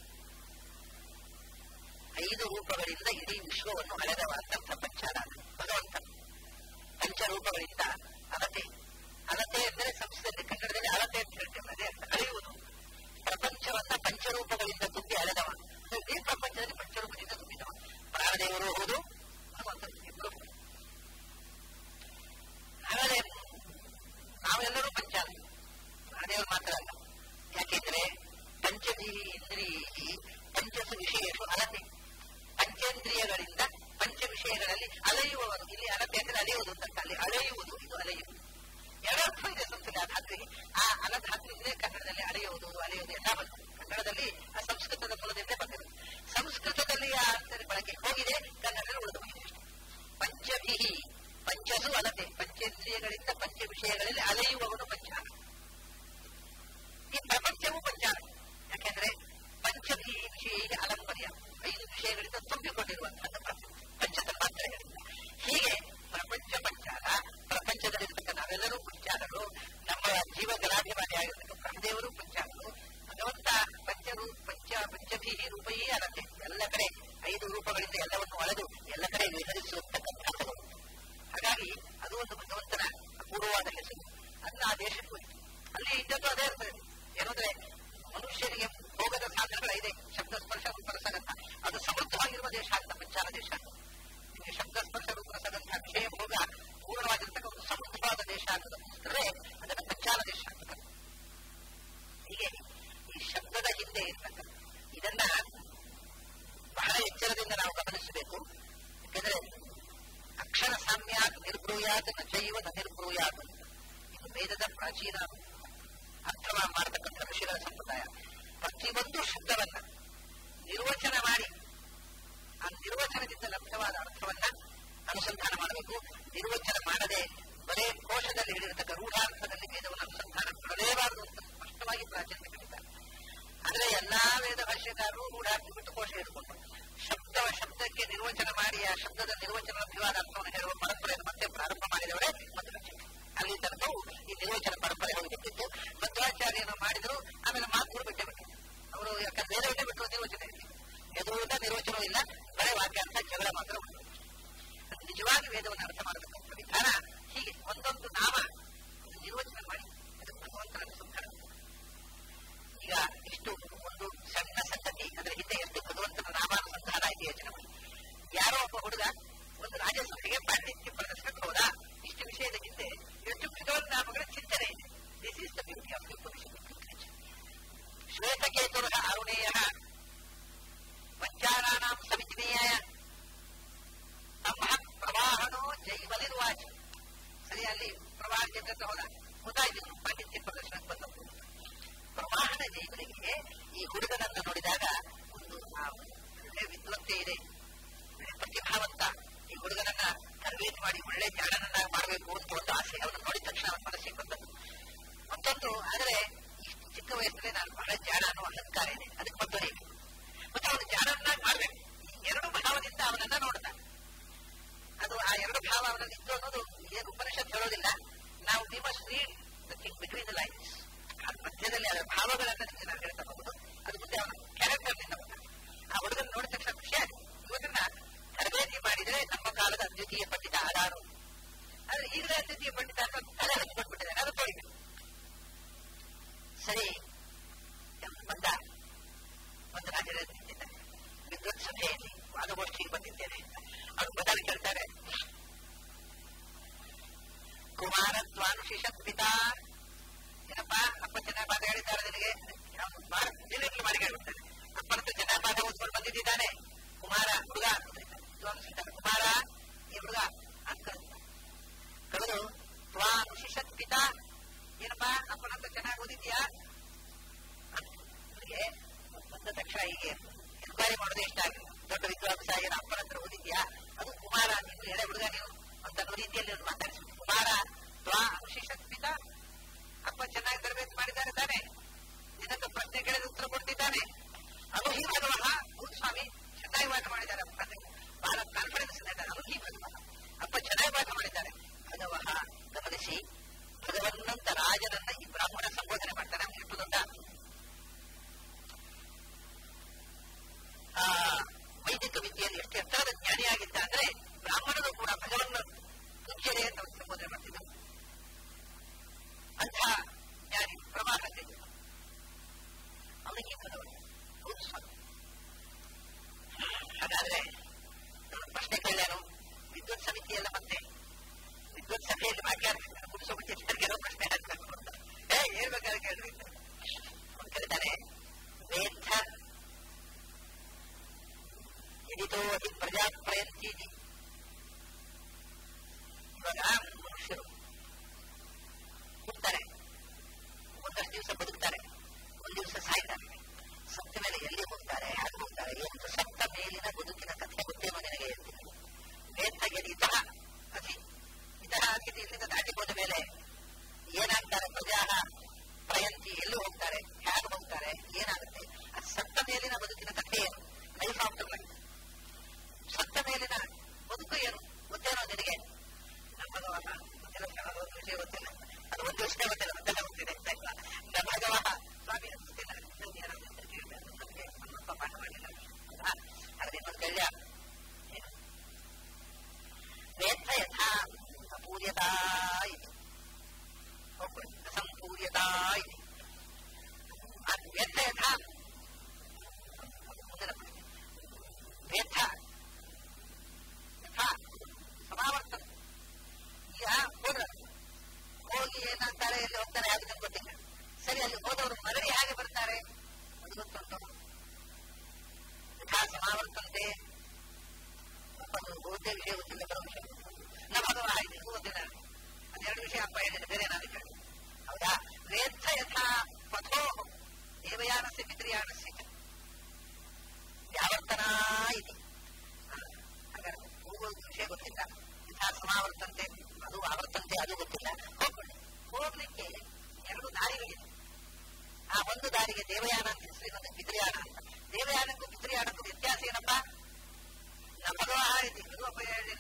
ಐದು ರೂಪಗಳಿಂದ ಇಡೀ ವಿಶ್ವವನ್ನು ಅಳೆದವ ಅರ್ಥ ಪಂಚಾಲ ಭಗವಂತ ಪಂಚರೂಪಗಳಿಂದ ಅಲತೆ ಅಲತೆ ಅಂದರೆ ಸಂಸ್ಕೃತದಲ್ಲಿ ಕನ್ನಡದಲ್ಲಿ ಅಳತೆ ಅಂತ ಹೇಳ್ತೇವೆ ಅದೇ ಅರ್ಥ ಅಳೆಯುವುದು ಪ್ರಪಂಚವನ್ನ ಪಂಚರೂಪಗಳಿಂದ ತುಂಬಿ ಅಳೆದವ ಇಡೀ ಪ್ರಪಂಚದಲ್ಲಿ ಪಂಚರೂಪದಿಂದ ತುಂಬಿದವ ಪ್ರಾಣದೇವರು ಹೌದು ಭಗವಂತ ಇಬ್ಬರು ಆಮೇಲೆ ನಾವೆಲ್ಲರೂ ಪಂಚಾಲ ಪ್ರಾಣದೇವರು ಮಾತ್ರ ಅಲ್ಲ ಯಾಕೆಂದ್ರೆ ಪಂಚದಿ ಇಂದ್ರಿಯ ಪಂಚಸು ವಿಷಯೇಶು ಅಲತೆ ಪಂಚೇಂದ್ರಿಯಗಳಿಂದ ಪಂಚ ವಿಷಯಗಳಲ್ಲಿ ಅಲೆಯುವವರು ಇಲ್ಲಿ ಅಳತೆ ಅಂದ್ರೆ ಅಲೆಯುವುದು ಅಂತ ಅಲ್ಲಿ ಅಳೆಯುವುದು ಇದು ಅಲೆಯುವುದು ಎರಡರ್ಥ ಇದೆ ಸಂಸ್ಕೃತ ಧಾತ್ರಿಗೆ ಆ ಅಲಧಾತ್ರಿದ್ರೆ ಕನ್ನಡದಲ್ಲಿ ಅಳೆಯುವುದು ಅಲೆಯುವುದು ಎಲ್ಲ ಬಂತು ಕನ್ನಡದಲ್ಲಿ ಆ ಸಂಸ್ಕೃತದ ಮೂಲದಿಂದ ಬಂದಿದೆ ಸಂಸ್ಕೃತದಲ್ಲಿ ಆ ಅರ್ಥದ ಬಳಕೆ ಹೋಗಿದೆ ಕನ್ನಡದಲ್ಲಿ ಉಳಿದು ಹೋಗಿದೆ ಪಂಚಭಿ ಪಂಚಸು ಅಲತೆ ಪಂಚೇಂದ್ರಿಯಗಳಿಂದ ಪಂಚ ವಿಷಯಗಳಲ್ಲಿ ಅಲೆಯುವವನು ಪಂಚಾಲ ಈ ಪ್ರಪಂಚವೂ ಪಂಚಾಲ ಯಾಕೆಂದ್ರೆ ಪಂಚಭಿ ವಿಷಯ ಅಲಂಬರ್ಯ ಐದು ವಿಷಯಗಳಿಂದ ತುಂಬಿಕೊಂಡಿರುವಂತಹ ಪಂಚತನ್ಮಾತ್ರೆಗಳಿಂದ ಹೀಗೆ ಪ್ರಪಂಚ ಪಂಚಾಲ ಪ್ರಪಂಚದಲ್ಲಿರ್ತಕ್ಕ ನಾವೆಲ್ಲರೂ ಪಂಚಾಲರು ನಮ್ಮ ಜೀವ ಗಲಾಭಿಮಾನಿ ಆಗಿರ್ತಕ್ಕ ಬ್ರಹ್ಮದೇವರು ಪಂಚಾಲ ಐದೈಹಿ ರೂಪಯೇ ಅನಂತೆ ಎಲ್ಲ ಕಡೆ ಐದು ರೂಪಗಳಿಂದ ಎಲ್ಲವನ್ನು ಒಳೆದು ಎಲ್ಲ ಕಡೆ ವಿಹರಿಸುವಂತಕ್ಕಂಥ ಭಗವಂತ ಹಾಗಾಗಿ ಅದು ಒಂದು ಭಗವಂತನ ಅಪೂರ್ವವಾದ ಹೆಸರು ಅದನ್ನ ಆ ದೇಶಕ್ಕೆ ಹೋಯಿತು ಅಲ್ಲಿ ಇದ್ದದ್ದು ಅದೇ ಇರ್ತದೆ ಏನಂದ್ರೆ ಮನುಷ್ಯರಿಗೆ ಭೋಗದ ಸಾಧನಗಳಿದೆ ಶಬ್ದ ಸ್ಪರ್ಶ ರೂಪರಸಗಂಧ ಅದು ಸಮೃದ್ಧವಾಗಿರುವ ದೇಶ ಅಂತ ಪಂಚಾಲ ದೇಶ ನಿಮಗೆ ಶಬ್ದ ಸ್ಪರ್ಶ ರೂಪರಸಗಂಧ ವಿಷಯ ಭೋಗ ಪೂರ್ಣವಾಗಿರ್ತಕ್ಕ ಒಂದು ಸಮೃದ್ಧವಾದ ದೇಶ ಅನ್ನೋದಕ್ಕೋಸ್ಕರವೇ ಅದನ್ನು ಪಂಚಾಲ ದೇಶ ಅಂತ ಕರೀತಾರೆ. ಹೀಗೆ ಈ ಶಬ್ದದ ಹಿಂದೆ ಇರ್ತಕ್ಕಂಥ ಇದನ್ನ ಬಹಳ ಎಚ್ಚರದಿಂದ ನಾವು ಗಮನಿಸಬೇಕು ಯಾಕಂದ್ರೆ ಅಕ್ಷರ ಸಾಮ್ಯಾತ್ ನಿರ್ಬ್ರೂಯಾತ್ ನ ಚೈವ ನ ನಿರ್ಬ್ರೂಯಾತ್ ಇದು ವೇದದ ಪ್ರಾಚೀನ ಅರ್ಥ ಮಾಡತಕ್ಕಂಥ ಋಷಿಗಳ ಸಂಪ್ರದಾಯ ಪ್ರತಿಯೊಂದು ಶಬ್ದವನ್ನ ನಿರ್ವಚನ ಮಾಡಿ ಆ ನಿರ್ವಚನದಿಂದ ಲಭ್ಯವಾದ ಅರ್ಥವನ್ನ ಅನುಸಂಧಾನ ಮಾಡಬೇಕು ನಿರ್ವಚನ ಮಾಡದೆ ಬರೇ ಕೋಶದಲ್ಲಿ ಹೇಳಿರತಕ್ಕ ರೂಢಾರ್ಥದಲ್ಲಿ ವೇದವನ್ನು ಅನುಸಂಧಾನ ಮಾಡಲೇಬಾರದು ಅಂತ ಸ್ಪಷ್ಟವಾಗಿ ಪ್ರಾಚೀನ ಹೇಳಿದ್ದಾರೆ ಆದ್ರೆ ಎಲ್ಲಾ ವೇದ ಭಾಷ್ಯಕಾರರು ರೂಢಾರ್ಥಿ ಬಿಟ್ಟು ಕೋಶ ಹಿಡ್ಕೊಂಡು ಶಬ್ದ ಶಬ್ದಕ್ಕೆ ನಿರ್ವಚನ ಮಾಡಿ ಆ ಶಬ್ದದ ನಿರ್ವಚನ ಲಭ್ಯವಾದ ಅರ್ಥವನ್ನು ಹೇಳುವ ಪರಂಪರೆಯನ್ನು ಮತ್ತೆ ಪ್ರಾರಂಭ ಮಾಡಿದವರೇ ಮಧ್ವಾಚಾರ್ಯ ಅಲ್ಲಿ ತನಕವೂ ಈ ನಿರ್ವಚನ ಪರಂಪರೆ ಹೋಗಿಬಿಟ್ಟಿತ್ತು ಮಧ್ವಾಚಾರ್ಯನು ಮಾಡಿದ್ರು ಆಮೇಲೆ ಮಾತುಗಳು ಬಿಟ್ಟೆ ಬಿಟ್ಟಿತ್ತು ಅವರು ಯಾಕಂದ್ರೆ ವೇದವನ್ನೇ ಬಿಟ್ಟರು ನಿರ್ವಚನ ಇಲ್ಲ ಎದುರುದ ನಿರ್ವಚನವೂ ಇಲ್ಲ ಬರೇ ವಾಕ್ಯಾರ್ಥ ಜಗಳ ಮಾತ್ರ ಉಂಟು ನಿಜವಾಗಿ ವೇದವನ್ನು ಅರ್ಥ ಮಾಡತಕ್ಕಂಥ ವಿಧಾನ ಹೀಗೆ ಒಂದೊಂದು ನಾಮ ನಿರ್ವಚನ ಮಾಡಿ ಅದಕ್ಕೆ ಭಗವಂತನ ಸಂಧಾನ ಈಗ ಇಷ್ಟು ಒಂದು ಸಣ್ಣ ಸಂಗತಿ ಅದರ ಹಿಂದೆ ಎಷ್ಟು ಭಗವಂತನ ನಾಮಾನುಸಂಧಾನ ಇದೆ ಯೋಚನೆ ಮಾಡಿ ಯಾರೋ ಒಬ್ಬ ಹುಡುಗ ಒಂದು ರಾಜ್ಯಸಭೆಗೆ ಪಾಂಡಿತ್ಯ ಪ್ರದರ್ಶನಕ್ಕೆ ಹೋದ ಇಷ್ಟು ವಿಷಯದ ಹಿಂದೆ ಎಷ್ಟು ಭಗವನ್ ನಾಮಗಳ ಚಿಂತನೆ ಇದೆ this is the beauty of ಶ್ವೇತಕೇತುರ ಆರುಣೇಯ ಪಂಚಾನಾಂ ಸಮಿತಿನೇಯ ಮಹತ್ ಪ್ರವಾಹನೋ ಜೈವಲಿರ್ವಾಚ ಸರಿ ಅಲ್ಲಿ ಪ್ರವಾಹ ಕೇಂದ್ರಕ್ಕೆ ಹೋದ ಗೊತ್ತಾಯ್ತು ಪಾಂಡಿತ್ಯ ಪ್ರದರ್ಶನಕ್ಕೆ ಬಂದವರು ಪ್ರವಾಹನ ಜೈವಲಿಗೆ ಈ ಹುಡುಗನನ್ನು ನೋಡಿದಾಗ ಒಂದು ಆ ಒಳ್ಳೆ ವಿದ್ವತ್ತೆ ಇದೆ ಒಳ್ಳೆ ಪ್ರತಿಭಾವಂತ ಈ ಹುಡುಗನನ್ನ ತರಬೇತಿ ಮಾಡಿ ಒಳ್ಳೆ ಜ್ಞಾನನನ್ನಾಗಿ ಮಾಡಬೇಕು ಅಂತ ಒಂದು ಆಸೆ ಅವನು ನೋಡಿದ ತಕ್ಷಣ ಅವನ ಮನಸ್ಸಿಗೆ ಬಂದದ್ದು ಮತ್ತೊಂದು ಆದರೆ ಇಷ್ಟು ಚಿಕ್ಕ ವಯಸ್ಸಲ್ಲೇ ನಾನು ಬಹಳ ಜ್ಞಾನ ಅನ್ನೋ ಅಹಂಕಾರ ಇದೆ ಅದಕ್ಕೆ ಮತ್ತೊಂದು ಇದೆ ಮತ್ತೆ ಅವನು ಜ್ಞಾನವನ್ನಾಗಿ ಮಾಡಬೇಕು ಈ ಎರಡು ಭಾವದಿಂದ ಅವನನ್ನ ನೋಡ್ದ ಅದು ಆ ಎರಡು ಭಾವ ಅವನಲ್ಲಿ ಇತ್ತು ಅನ್ನೋದು ಏನು ಉಪನಿಷತ್ ಹೇಳೋದಿಲ್ಲ ನಾವು we must read the thing between the lines ಆ ಮಧ್ಯದಲ್ಲಿ ಅದರ ಭಾವಗಳನ್ನ ನಿಮಗೆ ನಾವು ಹೇಳ್ತಾ ಹೋಗುದು ಅದು ಮುಂದೆ ಅವನ ಕ್ಯಾರೆಕ್ಟರ್ ನಿಂದ ಬಂದ ಆ ಹುಡುಗನ ನೋಡಿದ ತಕ್ಷಣ ಖುಷಿ ಆಯ್ತು ಇವತ್ತನ್ನ ತರಬೇತಿ ಮಾಡಿದ್ರೆ ನಮ್ಮ ಕಾಲದ ಅದ್ವಿತೀಯ ಪಂಡಿತ ಆಧಾರು ಆದ್ರೆ ಈಗಲೇ ಅದ್ವಿತೀಯ ಪಂಡಿತ ಅಂತ ತಲೆ ಹಚ್ಚಿಕೊಂಡ್ಬಿಟ್ಟಿದ್ದಾನೆ ಅದು ತೋರಿದೆ ಸರಿ ಬಂದ ಒಂದು ರಾಜ್ಯದ ನಿಂತಿದ್ದಾನೆ ವಿದ್ವತ್ ಸಭೆಯಲ್ಲಿ ವಾದಗೋಷ್ಠಿಗೆ ಬಂದಿದ್ದೇನೆ ಅವ್ರು ಬದಲು ಕೇಳ್ತಾರೆ ಕುಮಾರ ದ್ವಾನುಶಿಷತ್ ಪಿತಾ ಏನಪ್ಪ ಅಪ್ಪ ಚೆನ್ನಾಪಾಠ ಹೇಳಿದ್ದಾರೆ ನಿನಗೆ ನಿನಗೆ ಮಾಡಿ ಹೇಳ್ಬಿಡ್ತಾನೆ ಅಪ್ಪನ ಹತ್ರ ಚೆನ್ನಾಪಾಠ ಓದ್ಕೊಂಡು ಬಂದಿದ್ದಾನೆ ಕುಮಾರ ಹುಡುಗ ದ್ವಾನುಶಿಷ ಕುಮಾರ ಈ ಹುಡುಗ ಅಂತ ಕರೆದು ದ್ವಾನುಶಿಷತ್ ಪಿತಾ ಏನಪ್ಪ ಅಪ್ಪನ ಹತ್ರ ಚೆನ್ನಾಗಿ ಓದಿದ್ಯಾ ಅವನಿಗೆ ಬಂದ ತಕ್ಷಣ ಹೀಗೆ ಎನ್ಕ್ವೈರಿ ಮಾಡೋದೇ ಇಷ್ಟ ಆಗಿದೆ ದೊಡ್ಡ ವಿದ್ವಾಂಸ ಏನು ಅಪ್ಪನ ಹತ್ರ ಓದಿದ್ಯಾ ಅದು ಕುಮಾರ ನೀವು ಎಳೆ ಹುಡುಗ ನೀವು ಅಂತ ಅನ್ನೋ ರೀತಿಯಲ್ಲಿ ಅವ್ನು ಮಾತಾಡಿಸ್ಬಿಟ್ಟು ಕುಮಾರ ದ್ವಾ ಅನುಶಿಷತ್ಪಿತ ಅಪ್ಪ ಚೆನ್ನಾಗಿ ತರಬೇತಿ ಮಾಡಿದ್ದಾರೆ ತಾನೆ ನಿನ್ನಂತ ಪ್ರಶ್ನೆ ಕೇಳಿದ ಉತ್ತರ ಕೊಡ್ತಿದ್ದಾನೆ ಅದು ಹೀ ಭಗವಹ ಹೌದು ಸ್ವಾಮಿ ಚೆನ್ನಾಗಿ ಪಾಠ ಮಾಡಿದ್ದಾರೆ ಅಪ್ಪ ಬಹಳ ಕಾನ್ಫಿಡೆನ್ಸ್ ಇದೆ ಅದು ಹೀ ಭಗವಹ ಅಪ್ಪ ಚೆನ್ನಾಗಿ ಪಾಠ ಮಾಡಿದ್ದಾರೆ ಭಗವಹ ಗಮನಿಸಿ ಭಗವನ್ನಂತ ರಾಜನನ್ನ ಈ ಬ್ರಾಹ್ಮಣ ಸಂಬೋಧನೆ ಮಾಡ್ತಾನೆ ಅವ್ನು ಎಷ್ಟು ದೊಡ್ಡ ಆ ವೈದಿಕ ವಿದ್ಯೆಯಲ್ಲಿ ಎಷ್ಟು ಎತ್ತರದ ಜ್ಞಾನಿಯಾಗಿದ್ದ ಅಂದ್ರೆ ಬ್ರಾಹ್ಮಣರು ಕೂಡ ಭಗವನ್ನ ಪೂಜ್ಯರೇ ಅಂತ ಸಂಬೋಧನೆ ಮಾಡ್ತಿದ್ದರು ಅಂಥ ಜ್ಞಾನಿ ಇದೆ ಅದು ವ್ಯರ್ಥ ಯಥಾ ಮುಂದಿನ ಪ್ರಶ್ನೆ ವ್ಯರ್ಥ ಯಥಾ ಸಮಾವರ್ತನ ಈಗ ಹೋದ್ರ ಹೋಗಿ ಏನಂತಾರೆ ಎಲ್ಲಿ ಹೋಗ್ತಾರೆ ಯಾವುದು ನಮ್ಗೆ ಗೊತ್ತಿಲ್ಲ ಸರಿ ಅಲ್ಲಿ ಹೋದವರು ಮರಳಿ ಹೇಗೆ ಬರ್ತಾರೆ ಅದು ಗೊತ್ತುಂಟು ಯಥಾ ಸಮಾವರ್ತಂತೆ ಅದು ಬಹುತೇಕ ವಿಷಯ ಗೊತ್ತಿಲ್ಲ ಬರೋ ವಿಷಯ ನಮ್ಮ ಭಗವ ಆಯ್ತು ಇದು ಗೊತ್ತಿಲ್ಲ ಅದೆರಡು ವಿಷಯ ಅಪ್ಪ ಹೇಳಿದೆ ಬೇರೆ ನಾನು ಕೇಳಿ ಹೌದಾ ವೇತ್ತ ಯಥಾ ಪಥೋ ದೇವಯಾನಸ್ಯ ಪಿತೃಯಾನಸ್ಯ ಚ. ವ್ಯಾವರ್ತನಾ ಇದೆ ಹಾಗಾದ್ರೆ ಹೋಗೋದು ವಿಷಯ ಗೊತ್ತಿಲ್ಲ ಯಥಾ ಸಮಾವರ್ತಂತೆ ಅದು ಆವರ್ತಂತೆ ಅದು ಗೊತ್ತಿಲ್ಲ ಹೋಗ್ಬಿಡಿ ಹೋಗ್ಲಿಕ್ಕೆ ಎರಡು ದಾರಿಗಳಿದೆ ಆ ಒಂದು ದಾರಿಗೆ ದೇವಯಾನ ಅಂತ ಹೆಸರು ಇನ್ನೊಂದು ಪಿತೃಯಾನ ಅಂತ ದೇವಯಾನಕ್ಕೂ ಪಿತೃಯಾನಕ್ಕೂ ವ್ಯತ್ಯಾಸ ಏನಪ್ಪಾ ನಮ್ಮ ಭಗವ ಇದೆ ಅದು ಅಪ್ಪ ಹೇಳಿಲ್ಲ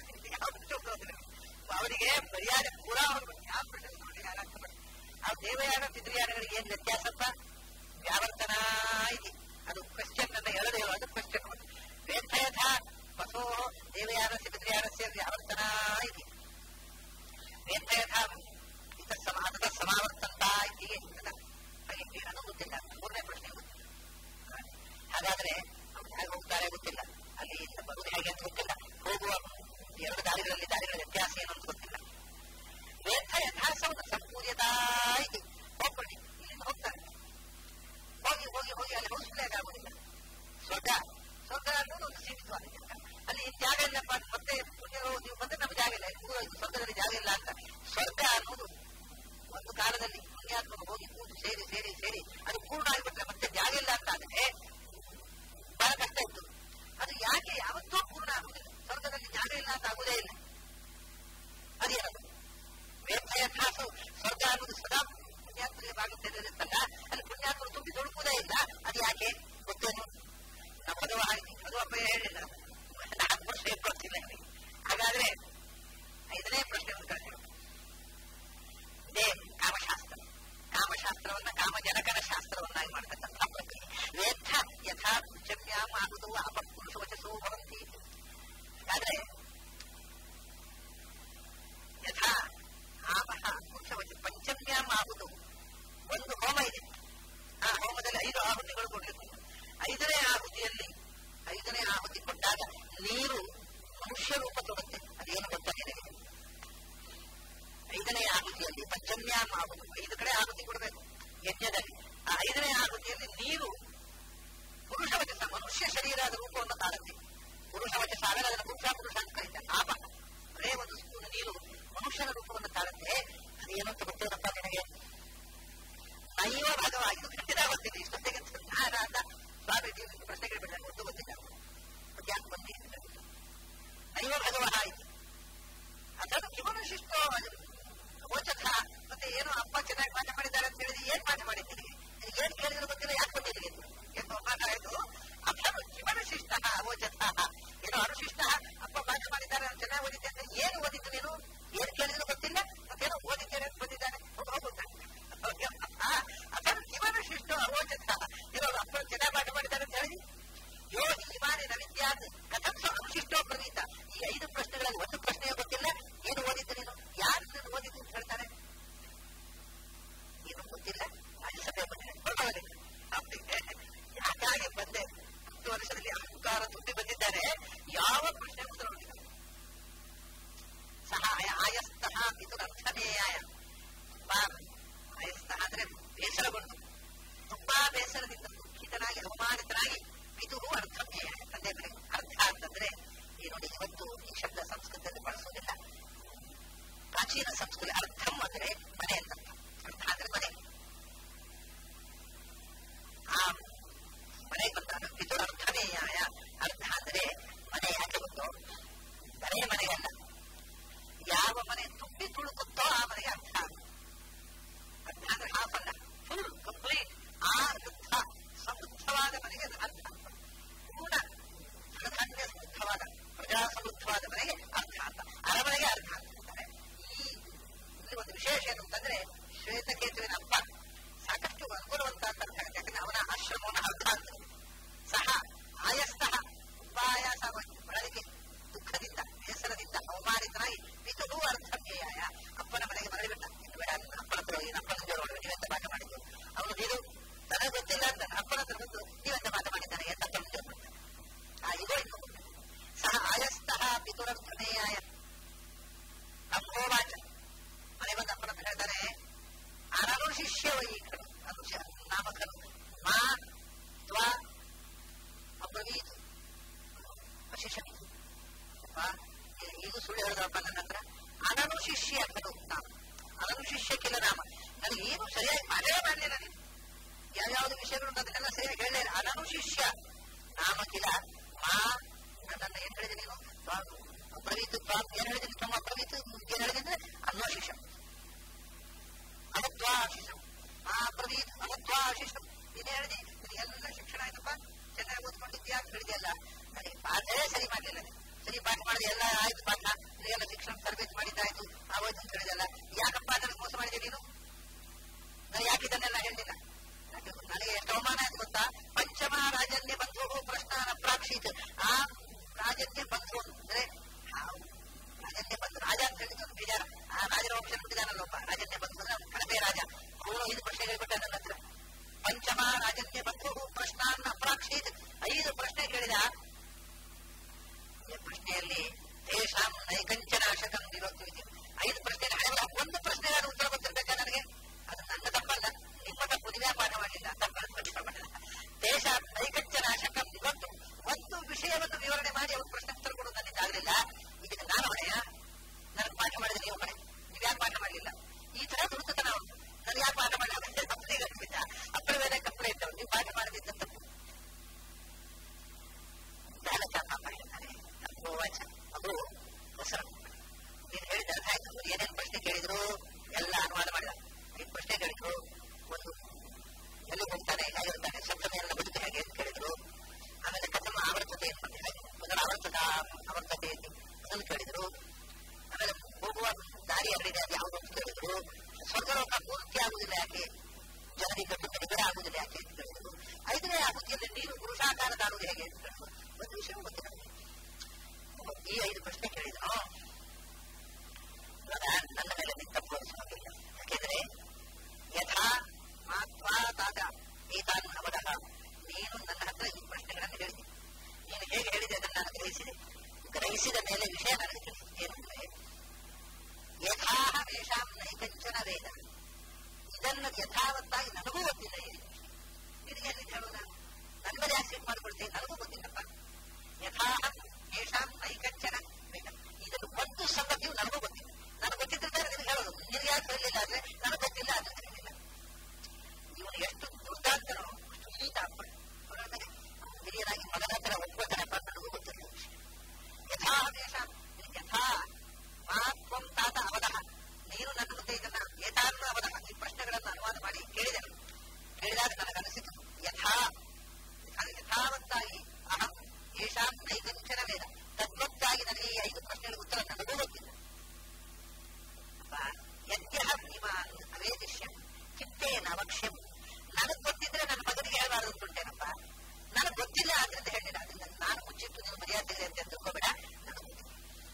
ಅವರಿಗೆ ಮರ್ಯಾದೆ ಪೂರಾ ಹೋಗ್ಬೇಕು ಯಾವ ಪ್ರಶ್ನೆ ನೋಡಿ ಯಾರಾಗ್ತದೆ ಆ ದೇವಯಾನ ಪಿತೃಯಾನಗಳಿಗೆ ಏನ್ ವ್ಯತ್ಯಾಸಪ್ಪ ವ್ಯಾವರ್ತನ ಇದೆ ಅದು ಕ್ವಶನ್ ಅನ್ನ ಹೇಳದೇ ಅದು ಕ್ವಶನ್ ವೇಥಯಥ ಬಸೋ ದೇವಯಾನಸ್ಯ ಪಿತೃಯಾನಸ್ಯ ವ್ಯಾವರ್ತನ ಇದೆ ವೇಥಯಥ ಇತ ಸಮಾಧದ ಸಮಾವರ್ತಂತ ಹೀಗೆ ಇರ್ತದ ಹಾಗೆ ಅದು ಗೊತ್ತಿಲ್ಲ ಮೂರನೇ ಪ್ರಶ್ನೆ ಗೊತ್ತಿಲ್ಲ ಹಾಗಾದ್ರೆ ಅವ್ರು ಹೇಗೆ ಹೋಗ್ತಾರೆ ಗೊತ್ತಿಲ್ಲ ಅಲ್ಲಿ ಬರುವುದು ಹೇಗೆ ಅಂತ ಗೊತ್ತಿಲ್ಲ ಹೋಗುವ ಎರಡು ದಾರಿಗಳಲ್ಲಿ ದಾರಿಗಳ ವ್ಯತ್ಯಾಸ ಏನು ಅಂತ ಗೊತ್ತಿಲ್ಲ ವೇದ ಯಥಾಸವನ್ನು ಸಂಪೂರ್ಯತಾ ಇದೆ ಹೋಗ್ಬೇಡಿ ಇಲ್ಲಿಂದ ಹೋಗ್ತಾರೆ ಹೋಗಿ ಹೋಗಿ ಹೋಗಿ ಅಲ್ಲಿ ಹೌಸ್ಫುಲ್ ಆಗುದಿಲ್ಲ ಸ್ವರ್ಗ ಸ್ವರ್ಗ ಅನ್ನೋದು ಒಂದು ಸೀಮಿತವಾದ ಜಾಗ. ಅಲ್ಲಿ ಜಾಗ ಇಲ್ಲಪ್ಪ ಮತ್ತೆ ಪುಣ್ಯರು ನೀವು ಬಂದ್ರೆ ನಮ್ಗೆ ಜಾಗ ಇಲ್ಲ ಇದು ಇದು ಸ್ವರ್ಗದಲ್ಲಿ ಜಾಗ ಇಲ್ಲ ಅಂತ ಸ್ವರ್ಗ ಅನ್ನೋದು ಒಂದು ಕಾಲದಲ್ಲಿ ಪುಣ್ಯಾತ್ಮರು ಹೋಗಿ ಕೂತು ಸೇರಿ ಸೇರಿ ಸೇರಿ ಅದು ಪೂರ್ಣ ಆಗಿಬಿಟ್ರೆ ಮತ್ತೆ ಜಾಗ ಇಲ್ಲ ಅಂತ ಆದ್ರೆ ಬಹಳ ಕಷ್ಟ ಇತ್ತು ಅದು ಯಾಕೆ ಯಾವತ್ತೂ ಪೂರ್ಣ ಆಗುದಿಲ್ಲ ಸ್ವರ್ಗದಲ್ಲಿ ಜಾಗ ಇಲ್ಲ ಅಂತ ಆಗುದೇ ಇಲ್ಲ ಅದೇನದು ವೇದ ಯಥಾಸು ಸ್ವರ್ಗ ಅನ್ನೋದು ಸದಾ ಪುಣ್ಯಾತ್ಮರಿಗೆ ಭಾಗವಹಿಸಿರುತ್ತಲ್ಲ ಅಲ್ಲಿ ಪುಣ್ಯಾತ್ಮರು ತುಂಬಿ ತೊಡಕುವುದೇ ಇಲ್ಲ ಅದು ಯಾಕೆ ಗೊತ್ತೇನು ನಮ್ಮ ಮದುವ ಹಾಗೆ ಅದು ಅಪ್ಪ ಹೇಳಿಲ್ಲ ನಾಲ್ಕು ವರ್ಷ ಗೊತ್ತಿಲ್ಲ ನನಗೆ. ಹಾಗಾದ್ರೆ ಐದನೇ ಪ್ರಶ್ನೆ ಉತ್ತರ ಹೇಳು. ಇದೇ ಕಾಮಶಾಸ್ತ್ರ ಕಾಮಶಾಸ್ತ್ರವನ್ನ ಕಾಮಜನಕನ ಶಾಸ್ತ್ರವನ್ನಾಗಿ ಮಾಡತಕ್ಕಂಥ ಪ್ರಕ್ರಿಯೆ ವೇದ ಯಥಾ ಪಂಚಮ್ಯಾಂ ಆಗುದು ಅಪಪುರುಷ ವಚಸೋ ಭವಂತಿ ಹಾಗಾದ್ರೆ ಯಥಾ ಆಮಹ ಪುರುಷವಚ ಪಂಚಮ್ಯಾಂ ಆಗುದು ಒಂದು ಹೋಮ ಇದೆ ಆ ಹೋಮದಲ್ಲಿ ಐದು ಆಹುತಿಗಳು ಕೊಡಲಿಕ್ಕೆ ಐದನೇ ಆಹುತಿಯಲ್ಲಿ ಐದನೇ ಆಹುತಿ ಕೊಟ್ಟಾಗ ನೀರು ಮನುಷ್ಯ ರೂಪ ತೊಡುತ್ತೆ ಅದೇನು ಗೊತ್ತಾ ನಿನಗೆ ಐದನೇ ಆಹುತಿಯಲ್ಲಿ ಪಂಚಮ್ಯಾಂ ಆಹುತಿ ಐದು ಕಡೆ ಆಹುತಿ ಕೊಡಬೇಕು ಯಜ್ಞದಲ್ಲಿ ಆ ಐದನೇ ಆಹುತಿಯಲ್ಲಿ ನೀರು ಪುರುಷ ವಚಸ ಮನುಷ್ಯ ಶರೀರದ ರೂಪವನ್ನು ತಾಳುತ್ತೆ ಪುರುಷ ವಚಸ ಆಮೇಲೆ ಅದನ್ನು ಪುರುಷ ಪುರುಷ ಅಂತ ಕರೀತಾರೆ ಆಪ ಬರೇ ಒಂದು ಸ್ಪೂನ್ ನೀರು ಮನುಷ್ಯನ ರೂಪವನ್ನು ತಾಳುತ್ತೆ ಅದೇನು ಅಂತ ಗೊತ್ತಿರಪ್ಪ ನಿನಗೆ ನೈವ ಭಾಗವಾಗಿದ್ದು ಖಂಡಿತ ಗೊತ್ತಿದೆ ಇಷ್ಟೊತ್ತಿಗೆ ಜ್ಞಾನ ಅಂತ ಸ್ವಾಮೀಜಿ ಪ್ರಶ್ನೆಗಳು ಬಿಟ್ಟ ಗೊತ್ತು ಗೊತ್ತಿಲ್ಲ ಯಾಕೆ ಬಂದಿ ನೈವ ಭಗವ ಆಯಿತು ಅದನ್ನು ಕಿಮನುಶಿಷ್ಟೋ ಓಚಥ ಮತ್ತೆ ಏನು ಅಪ್ಪ ಚೆನ್ನಾಗಿ ಪಾಠ ಮಾಡಿದ್ದಾರೆ ಅಂತ ಹೇಳಿದ್ರೆ ಏನ್ ಪಾಠ ಮಾಡಿದ್ದೀರಿ ಏನ್ ಕೇಳಿದ್ರು ಗೊತ್ತಿಲ್ಲ ಯಾಕೆ ಬಂದಿದ್ದೀರಿ ಎಂದು ಪಾಠ ಆಯ್ತು ಅಥನು ಕಿಮನುಶಿಷ್ಟ ಓಚಥ ಏನೋ ಅನುಶಿಷ್ಟ ಅಪ್ಪ ಪಾಠ ಮಾಡಿದ್ದಾರೆ ಅಂತ ಚೆನ್ನಾಗಿ ಓದಿದ್ದೆ ಅಂತ ಏನು ಓದಿದ್ದು ನೀನು ಏನ್ ಕೇಳಿದ್ರು ಗೊತ್ತಿಲ್ಲ ಮತ್ತೇನೋ ಓದಿದ್ದೇನೆ ಅಂತ ಬಂದಿದ್ದಾನೆ ಹೋಗುತ್ತಾ ಅಥನು ಕಿಮನುಶಿಷ್ಟ ಓಚಥ ಏನೋ ಅಪ್ಪ ಚೆನ್ನಾಗಿ ಪಾಠ ಮಾಡಿದ್ದಾರೆ ಅಂತ ಹೇಳಿ ಯೋ ಇಮಾನಿ ನವಿದ್ಯಾತ್ ಕಥಂ ಸ ಅನುಶಿಷ್ಟೋ ಪ್ರವೀತ ಈ ಐದು ಪ್ರಶ್ನೆಗಳಲ್ಲಿ ಒಂದು ಪ್ರಶ್ನೆಯೇ ಗೊತ್ತಿಲ್ಲ ಏನು ಓದಿದ್ದು ನೀನು ಯಾರು ನೀನು ಓದಿದ್ದು ಅಂತ ಹೇಳ್ತಾರೆ ಏನು ಗೊತ್ತಿಲ್ಲ ರಾಜ್ಯಸಭೆ ಬಂದಿದೆ ಹೊರಟೋಗಲಿ ಅವರಿಗೆ ಯಾಕಾಗಿ ಬಂದೆ ಹತ್ತು ವರ್ಷದಲ್ಲಿ ಅಹಂಕಾರ ತುಂಬಿ ಬಂದಿದ್ದಾರೆ ಯಾವ ಪ್ರಶ್ನೆ ಉತ್ತರ ನೋಡಿಲ್ಲ ಸಹಾಯ ಯಾವ್ಯಾವ್ದು ವಿಷಯಗಳು ಅದನ್ನೆಲ್ಲ ಸರಿಯಾಗಿ ಹೇಳಲೇ ಇಲ್ಲ. ಅನನು ಶಿಷ್ಯ ನಾಮ ಕಿಲ ಮಾ ನನ್ನನ್ನು ಏನ್ ಹೇಳಿದೆ ನೀನು ತ್ವಾಂ ಅಪ್ರವೀತ್ ತ್ವಾಂ ಏನ್ ಹೇಳಿದ್ದೀನಿ ತಮ್ಮ ಅಪ್ರವೀತ್ ಏನ್ ಹೇಳಿದ್ರೆ ಅನ್ನೋ ಶಿಷ್ಯ ಅನತ್ವಾಶಿಷಂ ಆ ಪ್ರವೀತ್ ಅನತ್ವಾಶಿಷಂ ನೀನು ಹೇಳಿದೆ ನಿನಗೆಲ್ಲ ಶಿಕ್ಷಣ ಆಯ್ತಪ್ಪ ಚೆನ್ನಾಗಿ ಓದ್ಕೊಂಡಿದ್ಯಾ ಅಂತ ಹೇಳಿದೆಯಲ್ಲ ನನಗೆ ಪಾಠವೇ ಸರಿ ಮಾಡಲಿಲ್ಲ ಸರಿ ಪಾಠ ಮಾಡಿದೆ ಎಲ್ಲ ಆಯ್ತು ಪಾಠ ನಿನಗೆಲ್ಲ ಶಿಕ್ಷಣ ತರಬೇತಿ ಮಾಡಿದ್ದಾಯ್ತು ಆಗೋಯ್ತು ಅಂತ ಹೇಳಿದೆಲ್ಲ ಯಾಕಪ್ಪ ನನಗೆ ಮೋಸ ಮಾಡಿದೆ ನೀನು ನಾನು ಯಾಕೆ ಇದನ್ನೆಲ್ಲ ಹೇಳಿಲ್ಲ ಯಾಕೆ ನನಗೆ ಎಷ್ಟು ಅವಮಾನ ಆಯ್ತು ಗೊತ್ತಾ ಪಂಚಮ ರಾಜನ್ಯ ಬಂಧು ಪ್ರಶ್ನಾನ ಪ್ರಾಕ್ಷಿತ್ ಆ ರಾಜನ್ಯ ಬಂಧು ಅಂದ್ರೆ ಆ ರಾಜನ್ಯ ಬಂಧು ರಾಜ ಅಂತ ಹೇಳಿದ್ದು ಒಂದು ಬೇಜಾರ ಆ ರಾಜನ ವಂಶ ಹುಟ್ಟಿದಾನಲ್ಲೊಬ್ಬ ರಾಜನ್ಯ ಬಂಧು ಅಂದ್ರೆ ಅವ್ನು ಕಳಪೆ ರಾಜ ಅವನು ಐದು ಪ್ರಶ್ನೆ ಹೇಳ್ಬಿಟ್ಟ ನನ್ನ ಹತ್ರ ಪಂಚಮ ರಾಜನ್ಯ ಬಂಧು ಪ್ರಶ್ನಾನ್ನ ಅಪ್ರಾಕ್ಷಿತ್ ಐದು ಪ್ರಶ್ನೆ ಕೇಳಿದ ಈ ಪ್ರಶ್ನೆಯಲ್ಲಿ ತೇಷಾಂ ನೈಕಂಚನಾಶಕಂ ನಿರೋಧಿಸಿ ಐದು ಪ್ರಶ್ನೆ ಹಳೆಯ ಒಂದು ಪ್ರಶ್ನೆ ಉತ್ತರ ಗೊತ್ತಿರ್ಬೇಕಾ ನನಗೆ ಅದು ನನ್ನ ತಪ್ಪಲ್ಲ ನಿಮ್ಮ ತಪ್ಪು ನೀವೇ ಪಾಠ ಮಾಡಲಿಲ್ಲ ತಪ್ಪಲ್ಲ ತೇಷಾಂ ನೈಕಂಚನಾಶಕಂ ಇವತ್ತು ಒಂದು ವಿಷಯವನ್ನು ವಿವರಣೆ ಮಾಡಿ ಅವ್ರ ಪ್ರಶ್ನೆ ಉತ್ತರ ಕೊಡೋದು ನನ್ನಿಂದ ಆಗಲಿಲ್ಲ ಇದಕ್ಕೆ ನಾನು ಹೊಣೆಯ ನನಗೆ ಪಾಠ ಮಾಡಿದ್ರೆ ನೀವು ಹೊಣೆ ನೀವು ಯಾಕೆ ಪಾಠ ಮಾಡಲಿಲ್ಲ ಈ ತರ ದುರುತನ ಅವನು ನಾನು ಯಾಕೆ ಪಾಠ ಮಾಡಲಿಲ್ಲ ತಪ್ಪಲಿಗೆ ಅನ್ಸಿದ್ದ ಅಪ್ಪಳ ಮೇಲೆ ಕಪ್ಪಳೆ ಇದ್ದವನು ನೀವು ಪಾಠ ಮಾಡದಿದ್ದ ತಪ್ಪು ಬಾಲಕ ಪಾಪ ಹೇಳ್ತಾನೆ ಗೋವಾಚ ಅದು ಹೆಸರು ನೀನು ಹೇಳಿದ ಅರ್ಥ ಆಯ್ತು ಅವ್ರು ಏನೇನು ಪ್ರಶ್ನೆ ಕೇಳಿದ್ರು ಎಲ್ಲ ಅನುವಾದ ಮಾಡಿದ ಐದು ಪ್ರಶ್ನೆ ಕೇಳಿದ್ರು ಒಂದು ಎಲ್ಲಿ ಹೋಗ್ತಾನೆ ಹೇಗಿರ್ತಾನೆ ಸಪ್ತಮಿಯನ್ನ ಬದುಕು ಹೇಗೆ ಅಂತ ಕೇಳಿದ್ರು ಆಮೇಲೆ ಕಥಮ ಆವರ್ತತೆ ಏನು ಮಾಡಿ ಹಾಗೆ ಪುನರಾವರ್ತದ ಆವರ್ತತೆ ಅದನ್ನು ಕೇಳಿದ್ರು ಆಮೇಲೆ ಹೋಗುವ ದಾರಿ ಎರಡಿದೆ ಅದು ಯಾವುದು ಅಂತ ಕೇಳಿದ್ರು ಸ್ವರ್ಗಲೋಕ ಪೂರ್ತಿ ಆಗುದಿಲ್ಲ ಯಾಕೆ ಜನರಿಗೆ ಬಿಟ್ಟು ನಿಗರ ಆಗುದಿಲ್ಲ ಯಾಕೆ ಅಂತ ಕೇಳಿದ್ರು ಐದನೇ ಆಹುತಿಯಲ್ಲಿ ನೀರು ಪುರುಷಾಕಾರದ ಆಡುವುದು ಹೇಗೆ ಅಂತ ಕೇಳಿದ್ರು ಒಂದು ವಿಷಯ ಗೊತ್ತಿಲ್ಲ ಈ ಐದು ಪ್ರಶ್ನೆ ಕೇಳಿದ್ರು ಇವಾಗ ನನ್ನ ಮೇಲೆ ನಿಂತ ತೋರಿಸುವಾಗಿಲ್ಲ ಯಾಕೆಂದ್ರೆ ಯಥಾ ಮಾತ್ವಾ ತಾತ ಏತಾನ್ ಅವರಹ ನೀನು ನನ್ನ ಹತ್ರ ಈ ಪ್ರಶ್ನೆಗಳನ್ನು ಹೇಳಿದೆ ನೀನು ಹೇಗೆ ಹೇಳಿದೆ ಅದನ್ನು ನಾನು ಗ್ರಹಿಸಿದೆ ಗ್ರಹಿಸಿದ ಮೇಲೆ ವಿಷಯ ನನಗೆ ತಿಳಿಸಿದೆ ಏನಂದ್ರೆ ಯಥಾ ವೇಷಾಂ ನೈಕಂಚನ ವೇದ ಇದನ್ನು ಯಥಾವತ್ತಾಗಿ ನನಗೂ ಗೊತ್ತಿಲ್ಲ ಈ ನಿನಗೆ ಎಲ್ಲಿ ಹೇಳೋಣ ನನ್ನ ಮೇಲೆ ಯಾಕೆ ಸಿಟ್ ಮಾಡ್ಕೊಳ್ತೇನೆ ನನಗೂ ಗೊತ್ತಿಲ್ಲಪ್ಪ ಯಥಾ ವೇಷಾಂ ನೈಕಂಚನ ವೇದ ಇದನ್ನು ಒಂದು ಸಂಗತಿಯು ನನಗೂ ಗೊತ್ತಿಲ್ಲ ನನಗೆ ಗೊತ್ತಿದ್ದರೆ ನಿನಗೆ ಹೇಳೋದು ನಿನಗೆ ಯಾಕೆ ಹೇಳಲಿಲ್ಲ ಅಂದ್ರೆ ನನಗೆ ಗೊತ್ತಿಲ್ಲ ಅಂತ ಹೇಳಿಲ್ಲ ಇವನು ಎಷ್ಟು ದುರ್ದಾಂತನೋ ಅಷ್ಟು ಹಿಡಿತ ಅವರೊಂದಿಗೆ ಹಿರಿಯರಾಗಿ ಮಗನ ಹತ್ರ ಒಪ್ಕೋತಾನಪ್ಪ ನನಗೂ ಗೊತ್ತಿಲ್ಲ ವಿಷಯ ಯಥಾ ವೇಷ ಯಥಾ ಮಾತ್ವಂ ತಾತ ಅವಧಃ ನೀನು ನನ್ನ ಮುಂದೆ ಇದನ್ನ ಏತಾನ್ನು ಅವಧಃ ಈ ಪ್ರಶ್ನೆಗಳನ್ನು ಅನುವಾದ ಮಾಡಿ ಕೇಳಿದೆನು ಕೇಳಿದಾಗ ನನಗನಿಸಿತು ಯಥಾ ಯಥಾವತ್ತಾಗಿ ಅಹಂ ಯೇಷಾಂ ನೈಕಂಚನ ವೇದ ತದ್ವತ್ತಾಗಿ ನನಗೆ ಈ ಐದು ಪ್ರಶ್ನೆಗಳ ಉತ್ತರ ನನಗೂ ಗೊತ್ತಿಲ್ಲ ಯದ್ಯಹಂ ಇಮಾನ್ ಅವೇದಿಷ್ಯಂ ಚಿತ್ತೇನ ಅವಕ್ಷ್ಯಂ ನನಗೆ ಗೊತ್ತಿದ್ರೆ ನನ್ನ ಮಗನಿಗೆ ಹೇಳಬಾರದು ಅಂದ್ಕೊಂಡೇನಪ್ಪ ನನಗೆ ಗೊತ್ತಿಲ್ಲ ಆದ್ರಿಂದ ಹೇಳಿಲ್ಲ ಅದರಿಂದ ನಾನು ಮುಚ್ಚಿಟ್ಟು ನೀವು ಮರ್ಯಾದೆ ಇದೆ ಅಂತ ತಿಳ್ಕೋಬೇಡ ನನಗೆ ಗೊತ್ತಿಲ್ಲ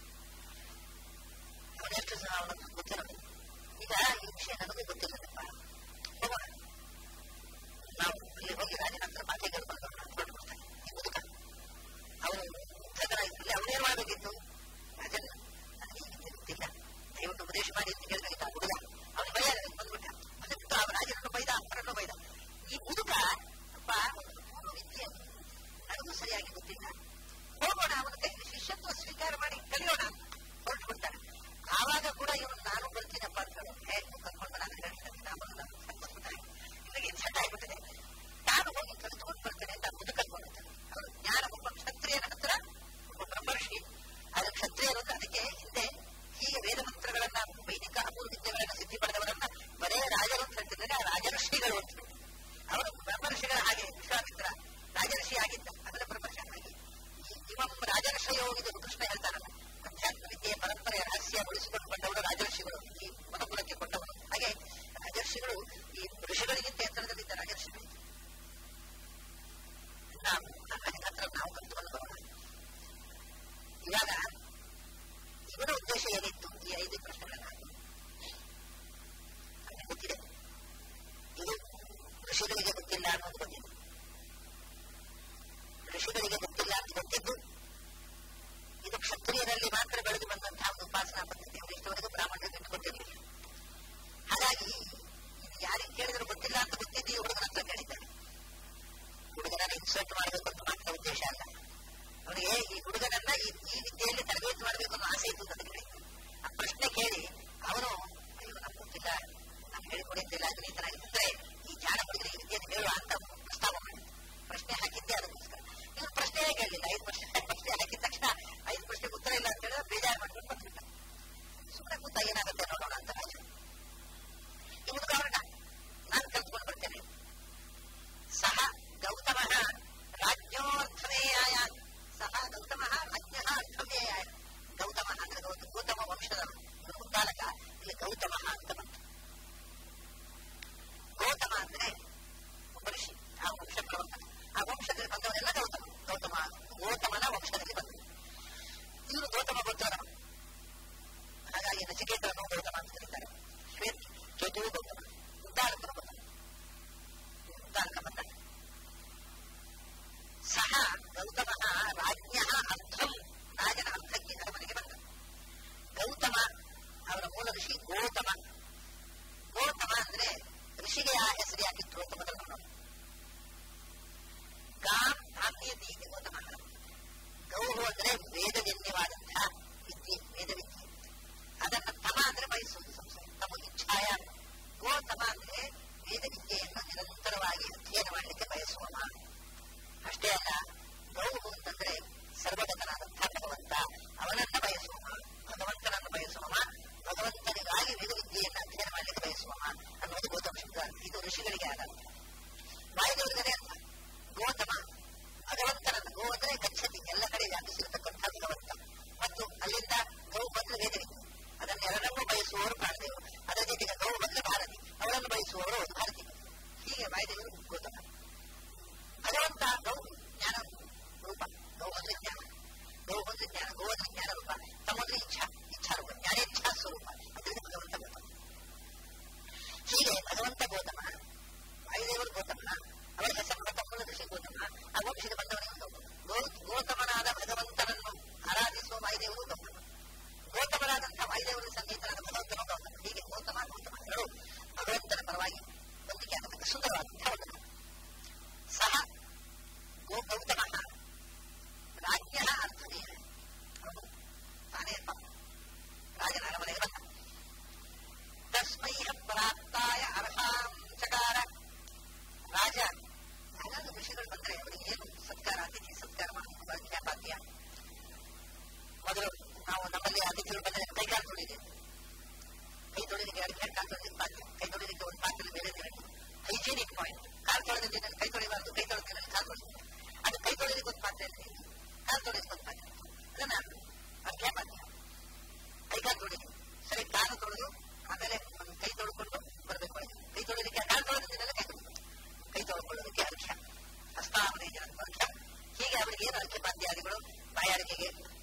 ಅವನೆಷ್ಟು ಸಹ ಅವನನ್ನು ಗೊತ್ತಿಲ್ಲ ಈಗ ಈ ವಿಷಯ ನನಗೂ ಗೊತ್ತಿಲ್ಲದಪ್ಪ ಹೋಗೋಣ ನಾವು ಅಲ್ಲಿ ಹೋಗಿ ರಾಜನ ಹತ್ರ ಮಾತೆ ಕೇಳ್ಕೊಂಡು ಹೊರಟು ಬರ್ತಾನೆ ಈ ಮುದುಕ ಅವನು ಉದ್ಧತನ ಇಲ್ಲಿ ಅವನೇನ್ ಮಾಡಬೇಕಿತ್ತು ರಾಜನ ನನಗೆ ಈಗ ಗೊತ್ತಿಲ್ಲ ದಯವಿಟ್ಟು ಉಪದೇಶ ಮಾಡಿ ಅಂತ ಕೇಳ್ಬೇಕಾಗಿತ್ತು ಆ ಹುಡುಗ ಅವನು ಭಯ ಬಂದ್ಬಿಟ್ಟ ಬಂದ್ಬಿಟ್ಟು ಆ ರಾಜನನ್ನು ಬೈದ ಅಪ್ಪನನ್ನು ಬೈದ ಈ ಮುದುಕ ಅಪ್ಪ ಅವನು ವಿದ್ಯೆ ನನಗೂ ಸರಿಯಾಗಿ ಗೊತ್ತಿಲ್ಲ ಹೋಗೋಣ ಅವನ ಕೈಲಿ ಶಿಷ್ಯತ್ವ ಸ್ವೀಕಾರ ಮಾಡಿ ಕಲಿಯೋಣ ಹೊರಟು ಬಿಡ್ತಾನೆ ಆವಾಗ ಕೂಡ ಇವನು ನಾನು ಬರ್ತೀನಪ್ಪ ಅಂತ ಹೇಳೋ ಹೇ ಕರ್ಕೊಂಡು ನಾನು ಹೇಳ್ತೇನೆ ನಾನು ಸಂತೋಷಪಟ್ಟಾಗಿ ನಿಮಗೆ ಚಟ ಆಗ್ಬಿಟ್ಟಿದೆ ನಾನು ಹೋಗಿ ಕಲಿತುಕೊಂಡು ಬರ್ತೇನೆ ಅಂತ ಮುದುಕ ಅನ್ಕೊಂಡಿರ್ತಾನೆ ಅವನು ಜ್ಞಾನ ಒಬ್ಬ ಕ್ಷತ್ರಿಯನ ಹತ್ರ ಒಬ್ಬ ಬ್ರಹ್ಮರ್ಷಿ ಅದು ಕ್ಷತ್ರಿಯರು ಅಂದ್ರೆ ಅದಕ್ಕೆ ಹಿಂದೆ ಹೀಗೆ ವೇದ ಮಂತ್ರಗಳನ್ನ ವೈದಿಕ ಅಪೂರ್ವ ವಿದ್ಯೆಗಳನ್ನ ಸಿದ್ಧಿ ಪಡೆದವರನ್ನ ಬರೇ ರಾಜರು ಅಂತ ಹೇಳ್ತಿದ್ದಾರೆ ಆ ರಾಜಋಷಿಗಳು ಅಂತ ಅವರು ಬ್ರಹ್ಮರ್ಷಿಗಳ ಹಾಗೆ ವಿಶ್ವಾಮಿತ್ರ ರಾಜಋಷಿ ಆಗಿದ್ದ ಅದರ ಬ್ರಹ್ಮರ್ಷಿ ಹಾಗೆ ಇವಂ ರಾಜಋಷಯೋ ಇದು ಕೃಷ್ಣ ಹೇಳ್ತಾನಲ್ಲ ಅಧ್ಯಾತ್ಮ ವಿದ್ಯೆಯ ಪರಂಪರೆಯ ರಹಸ್ಯ ಉಳಿಸಿಕೊಂಡು ಬಂದವರು ರಾಜಋಷಿಗಳು ಈ ಮನಕುಲಕ್ಕೆ ಕೊಟ್ಟವರು ಹಾಗೆ ರಾಜರ್ಷಿಗಳು ಈ ಋಷಿಗಳಿಗಿಂತ ಎತ್ತರದಲ್ಲಿದ್ದ ರಾಜರ್ಷಿಗಳು ನಾವು ರಾಜನ ಹತ್ರ ನಾವು ಕಲಿತುಕೊಂಡು ಬರೋಣ ಇವಾಗ ಇವರ ಉದ್ದೇಶ ಏನಿತ್ತು ಈ ಐದು ಪ್ರಶ್ನೆಗಳನ್ನ ನಮಗೆ ಗೊತ್ತಿದೆ ಇದು ಋಷಿಗಳಿಗೆ ಗೊತ್ತಿಲ್ಲ ಅನ್ನೋದು ಗೊತ್ತಿದೆ ಋಷಿಗಳಿಗೆ ಗೊತ್ತಿಲ್ಲ ಅಂತ ಗೊತ್ತಿದ್ದು ಇದು ಕ್ಷತ್ರಿಯರಲ್ಲಿ ಮಾತ್ರ ಬೆಳೆದು ಬಂದಂತಹ ಒಂದು ಉಪಾಸನಾ ಪದ್ಧತಿ ಅವರು ಇಷ್ಟವರೆಗೂ ಬ್ರಾಹ್ಮಣರಿಗೆ ಬಿಟ್ಟು ಗೊತ್ತಿರಲಿಲ್ಲ ಹಾಗಾಗಿ ಇದು ಯಾರಿಗೆ ಕೇಳಿದ್ರು ಗೊತ್ತಿಲ್ಲ ಅಂತ ಗೊತ್ತಿದ್ದು ಈ ಹುಡುಗನ ಹತ್ರ ಕೇಳಿದ್ದಾರೆ ಹುಡುಗನನ್ನ ಇನ್ಸರ್ಟ್ ಮಾಡಬೇಕು ಅಂತ ಮಾತ್ರ ಉದ್ದೇಶ ಅಲ್ಲ ಅವನಿಗೆ ಈ ಹುಡುಗನನ್ನ ಈ ಈ ವಿದ್ಯೆಯಲ್ಲಿ ತರಬೇತಿ ಮಾಡಬೇಕು ಅನ್ನೋ ಆಸೆ ಇತ್ತು ನನಗೆ ಆ ಪ್ರಶ್ನೆ ಕೇಳಿ ಅವನು ಅಯ್ಯೋ ನಮ್ಗೆ ಗೊತ್ತಿಲ್ಲ ನಮ್ಗೆ ಹೇಳಿಕೊಡಿದ್ದಿಲ್ಲ ನೀತನಾಗಿದ್ದರೆ ಈ ಜಾಣ ಹುಡುಗರಿಗೆ ಈ ವಿದ್ಯೆಯನ್ನು ಹೇಳುವ ಅಂತ ಶ್ಲೋಕ ಮೊದಲು ನೋಡೋಣ ಗಾಂ ಪ್ರಾಪ್ಯತಿ ಗೌತಮ ಗೌಹು ಅಂದ್ರೆ ವೇದಜನ್ಯವಾದಂತಹ ವಿದ್ಯೆ ವೇದ ವಿದ್ಯೆ ಅದನ್ನ ತಮ ಅಂದ್ರೆ ಬಯಸುವುದು ಸಂಸಾರ ತಮ ಇಚ್ಛಾಯ ಗೋತಮ ಅಂದ್ರೆ ವೇದ ವಿದ್ಯೆಯನ್ನು ನಿರಂತರವಾಗಿ ಅಧ್ಯಯನ ಮಾಡಲಿಕ್ಕೆ ಬಯಸುವವ ಅಷ್ಟೇ ಅಲ್ಲ ಗೌಹು ಅಂತಂದ್ರೆ ಸರ್ವಗತನಾದಂತಹ ಭಗವಂತ ಅವನನ್ನ ಬಯಸುವವ ಭಗವಂತನನ್ನು ಬಯಸುವವ ಭಗವಂತನಿಗಾಗಿ ವೇದ ವಿದ್ಯೆಯನ್ನು ಅಧ್ಯಯನ ಮಾಡಲಿಕ್ಕೆ ಬಯಸುವವ ಅನ್ನೋದು ಗೌತಮ ಶಬ್ದ ಇದು ಋಷಿಗಳಿಗೆ ಆದ ವಾಯುದೇವರಿಗನೇ ಅರ್ಥ ಗೋತಮ ಭಗವಂತನನ್ನು ಗೋ ಅಂದ್ರೆ ಗಚ್ಚತಿ ಎಲ್ಲ ಕಡೆ ವ್ಯಾಪಿಸಿರತಕ್ಕಂಥ ಭಗವಂತ ಮತ್ತು ಅಲ್ಲಿಂದ ಗೌ ಬಂದ್ರೆ ವೇದವಿದ್ಯೆ ಅದನ್ನೆರಡನ್ನೂ ಬಯಸುವವರು ಪ್ರಾಣದೇವರು ಅದರ ಜೊತೆಗೆ ಗೌ ಬಂದ್ರೆ ಭಾರತಿ ಅವರನ್ನು ಬಯಸುವವರು ಭಾರತಿ ಹೀಗೆ ವಾಯುದೇವರು ಗೋತಮ ಭಗವಂತ ಗೌ ಜ್ಞಾನ ರೂಪ ಗೌ ಅಂದ್ರೆ ಜ್ಞಾನ ಗೌ ಅಂದ್ರೆ ಜ್ಞಾನ ಗೋ ಅಂದ್ರೆ ಜ್ಞಾನ ರೂಪ ತಮ್ಮಂದ್ರೆ ಇಚ್ಛಾ ಇಚ್ಛಾ ರೂಪ ಜ್ಞಾನೇಚ್ಛಾ ಸ್ವರೂಪ ಅದರಿಂದ ಭಗವಂತ ಗೌತಮ ಹೀಗೆ ಭಗವಂತ ಗೌತಮ ವಾಯುದೇವರು ಗೌತಮ ಅವರ ಹೆಸರು ಗೌತಮ ಋಷಿ ಗೌತಮ ಆ ಗೋಪಿಸಿದ ಬಂದವನಿಗೆ ಗೌತಮ ಗೋ ಗೌತಮನಾದ ಭಗವಂತನನ್ನು ಆರಾಧಿಸುವ ವಾಯುದೇವರು ಗೌತಮ ಗೌತಮರಾದಂತಹ ವಾಯುದೇವರು ಸಂಗೀತನಾದ ಭಗವಂತನ ಗೌತಮ ಹೀಗೆ ಗೌತಮ ಗೌತಮ ಎರಡು ಭಗವಂತನ ಪರವಾಗಿ ಹೊಂದಿಕೆ ಆಗತಕ್ಕ ಸುಂದರವಾದಂತಹ ಒಂದು ಸಹ ಗೋ ಗೌತಮ ರಾಜ್ಯ ಅರ್ಥನೇ ಅವನು ತಾನೇ ರಾಜನ ಅರಮನೆಗೆ ಬಂದ ತಸ್ಮೈ ಪ್ರಾಪ್ತಾಯ ಅರ್ಹಾಂ ಚಕಾರ ರಾಜ ಯಾರಾದ್ರೂ ಋಷಿಗಳು ಬಂದ್ರೆ ಅವರಿಗೆ ಏನು ಸತ್ಕಾರ ಅತಿಥಿ ಸತ್ಕಾರ ಮಾಡಬೇಕು ಪಾದ್ಯ ಮೊದಲು ನಾವು ನಮ್ಮಲ್ಲಿ ಅತಿಥಿಗಳು ಬಂದ್ರೆ ಕೈಕಾಲು ತೊಳಿದೆ ಕೈ ತೊಳಿಲಿಕ್ಕೆ ಎರಡು ಕಾಲು ತೊಳಿಲಿಕ್ಕೆ ಪಾತ್ರೆ ಕೈ ತೊಳಿಲಿಕ್ಕೆ ಒಂದು ಪಾತ್ರೆ ಬೇರೆ ತಿರಬೇಕು ಹೈಜೀನಿಕ್ ಪಾಯಿಂಟ್ ಕಾಲು ತೊಳೆದಿದ್ದೇನೆ ಕೈ ತೊಳಿಬಾರ್ದು ಕೈ ತೊಳೆದಿದ್ದೇನೆ ಕಾಲು ತೊಳಿದ್ದೇನೆ ಅದು ಕೈ ತೊಳಿಲಿಕ್ಕೆ ಒಂದು ಪಾತ್ರೆ ಅಂತ ಹೇಳಿ ಕಾಲು ತೊಳಿಲಿಕ್ಕೆ ಒಂದು ಪಾತ್ರೆ ಅದನ್ನ ಅರ್ಘ್ಯ ಪಾತ್ರೆ ಕೈಕಾಲು ತೊಳಿದು ಸರಿ ಕಾಲು ತೊಳೆದು ಆಮೇಲೆ ಒಂದು ಕೈ ತೊಳ್ಕೊಂಡು ಬರಬೇಕು ಕೈ ತೊಳಿಲಿಕ್ಕೆ ಕಾಲು ತೊಳೆದಿದ್ದೇನೆ ಕೈ ತೊಳೆದು ಕೈ ತೊಳ್ಕೊಳ್ಳೋದಕ್ಕೆ ಅರ್ಘ್ಯ ಹಸ್ತಾಮನೆ ಅರ್ಘ್ಯ ಹೀಗೆ ಅವರಿಗೆ ಏನು ಅರ್ಘ್ಯ ಪಾದ್ಯಾದಿಗಳು ಬಾಯಾರಿಕೆಗೆ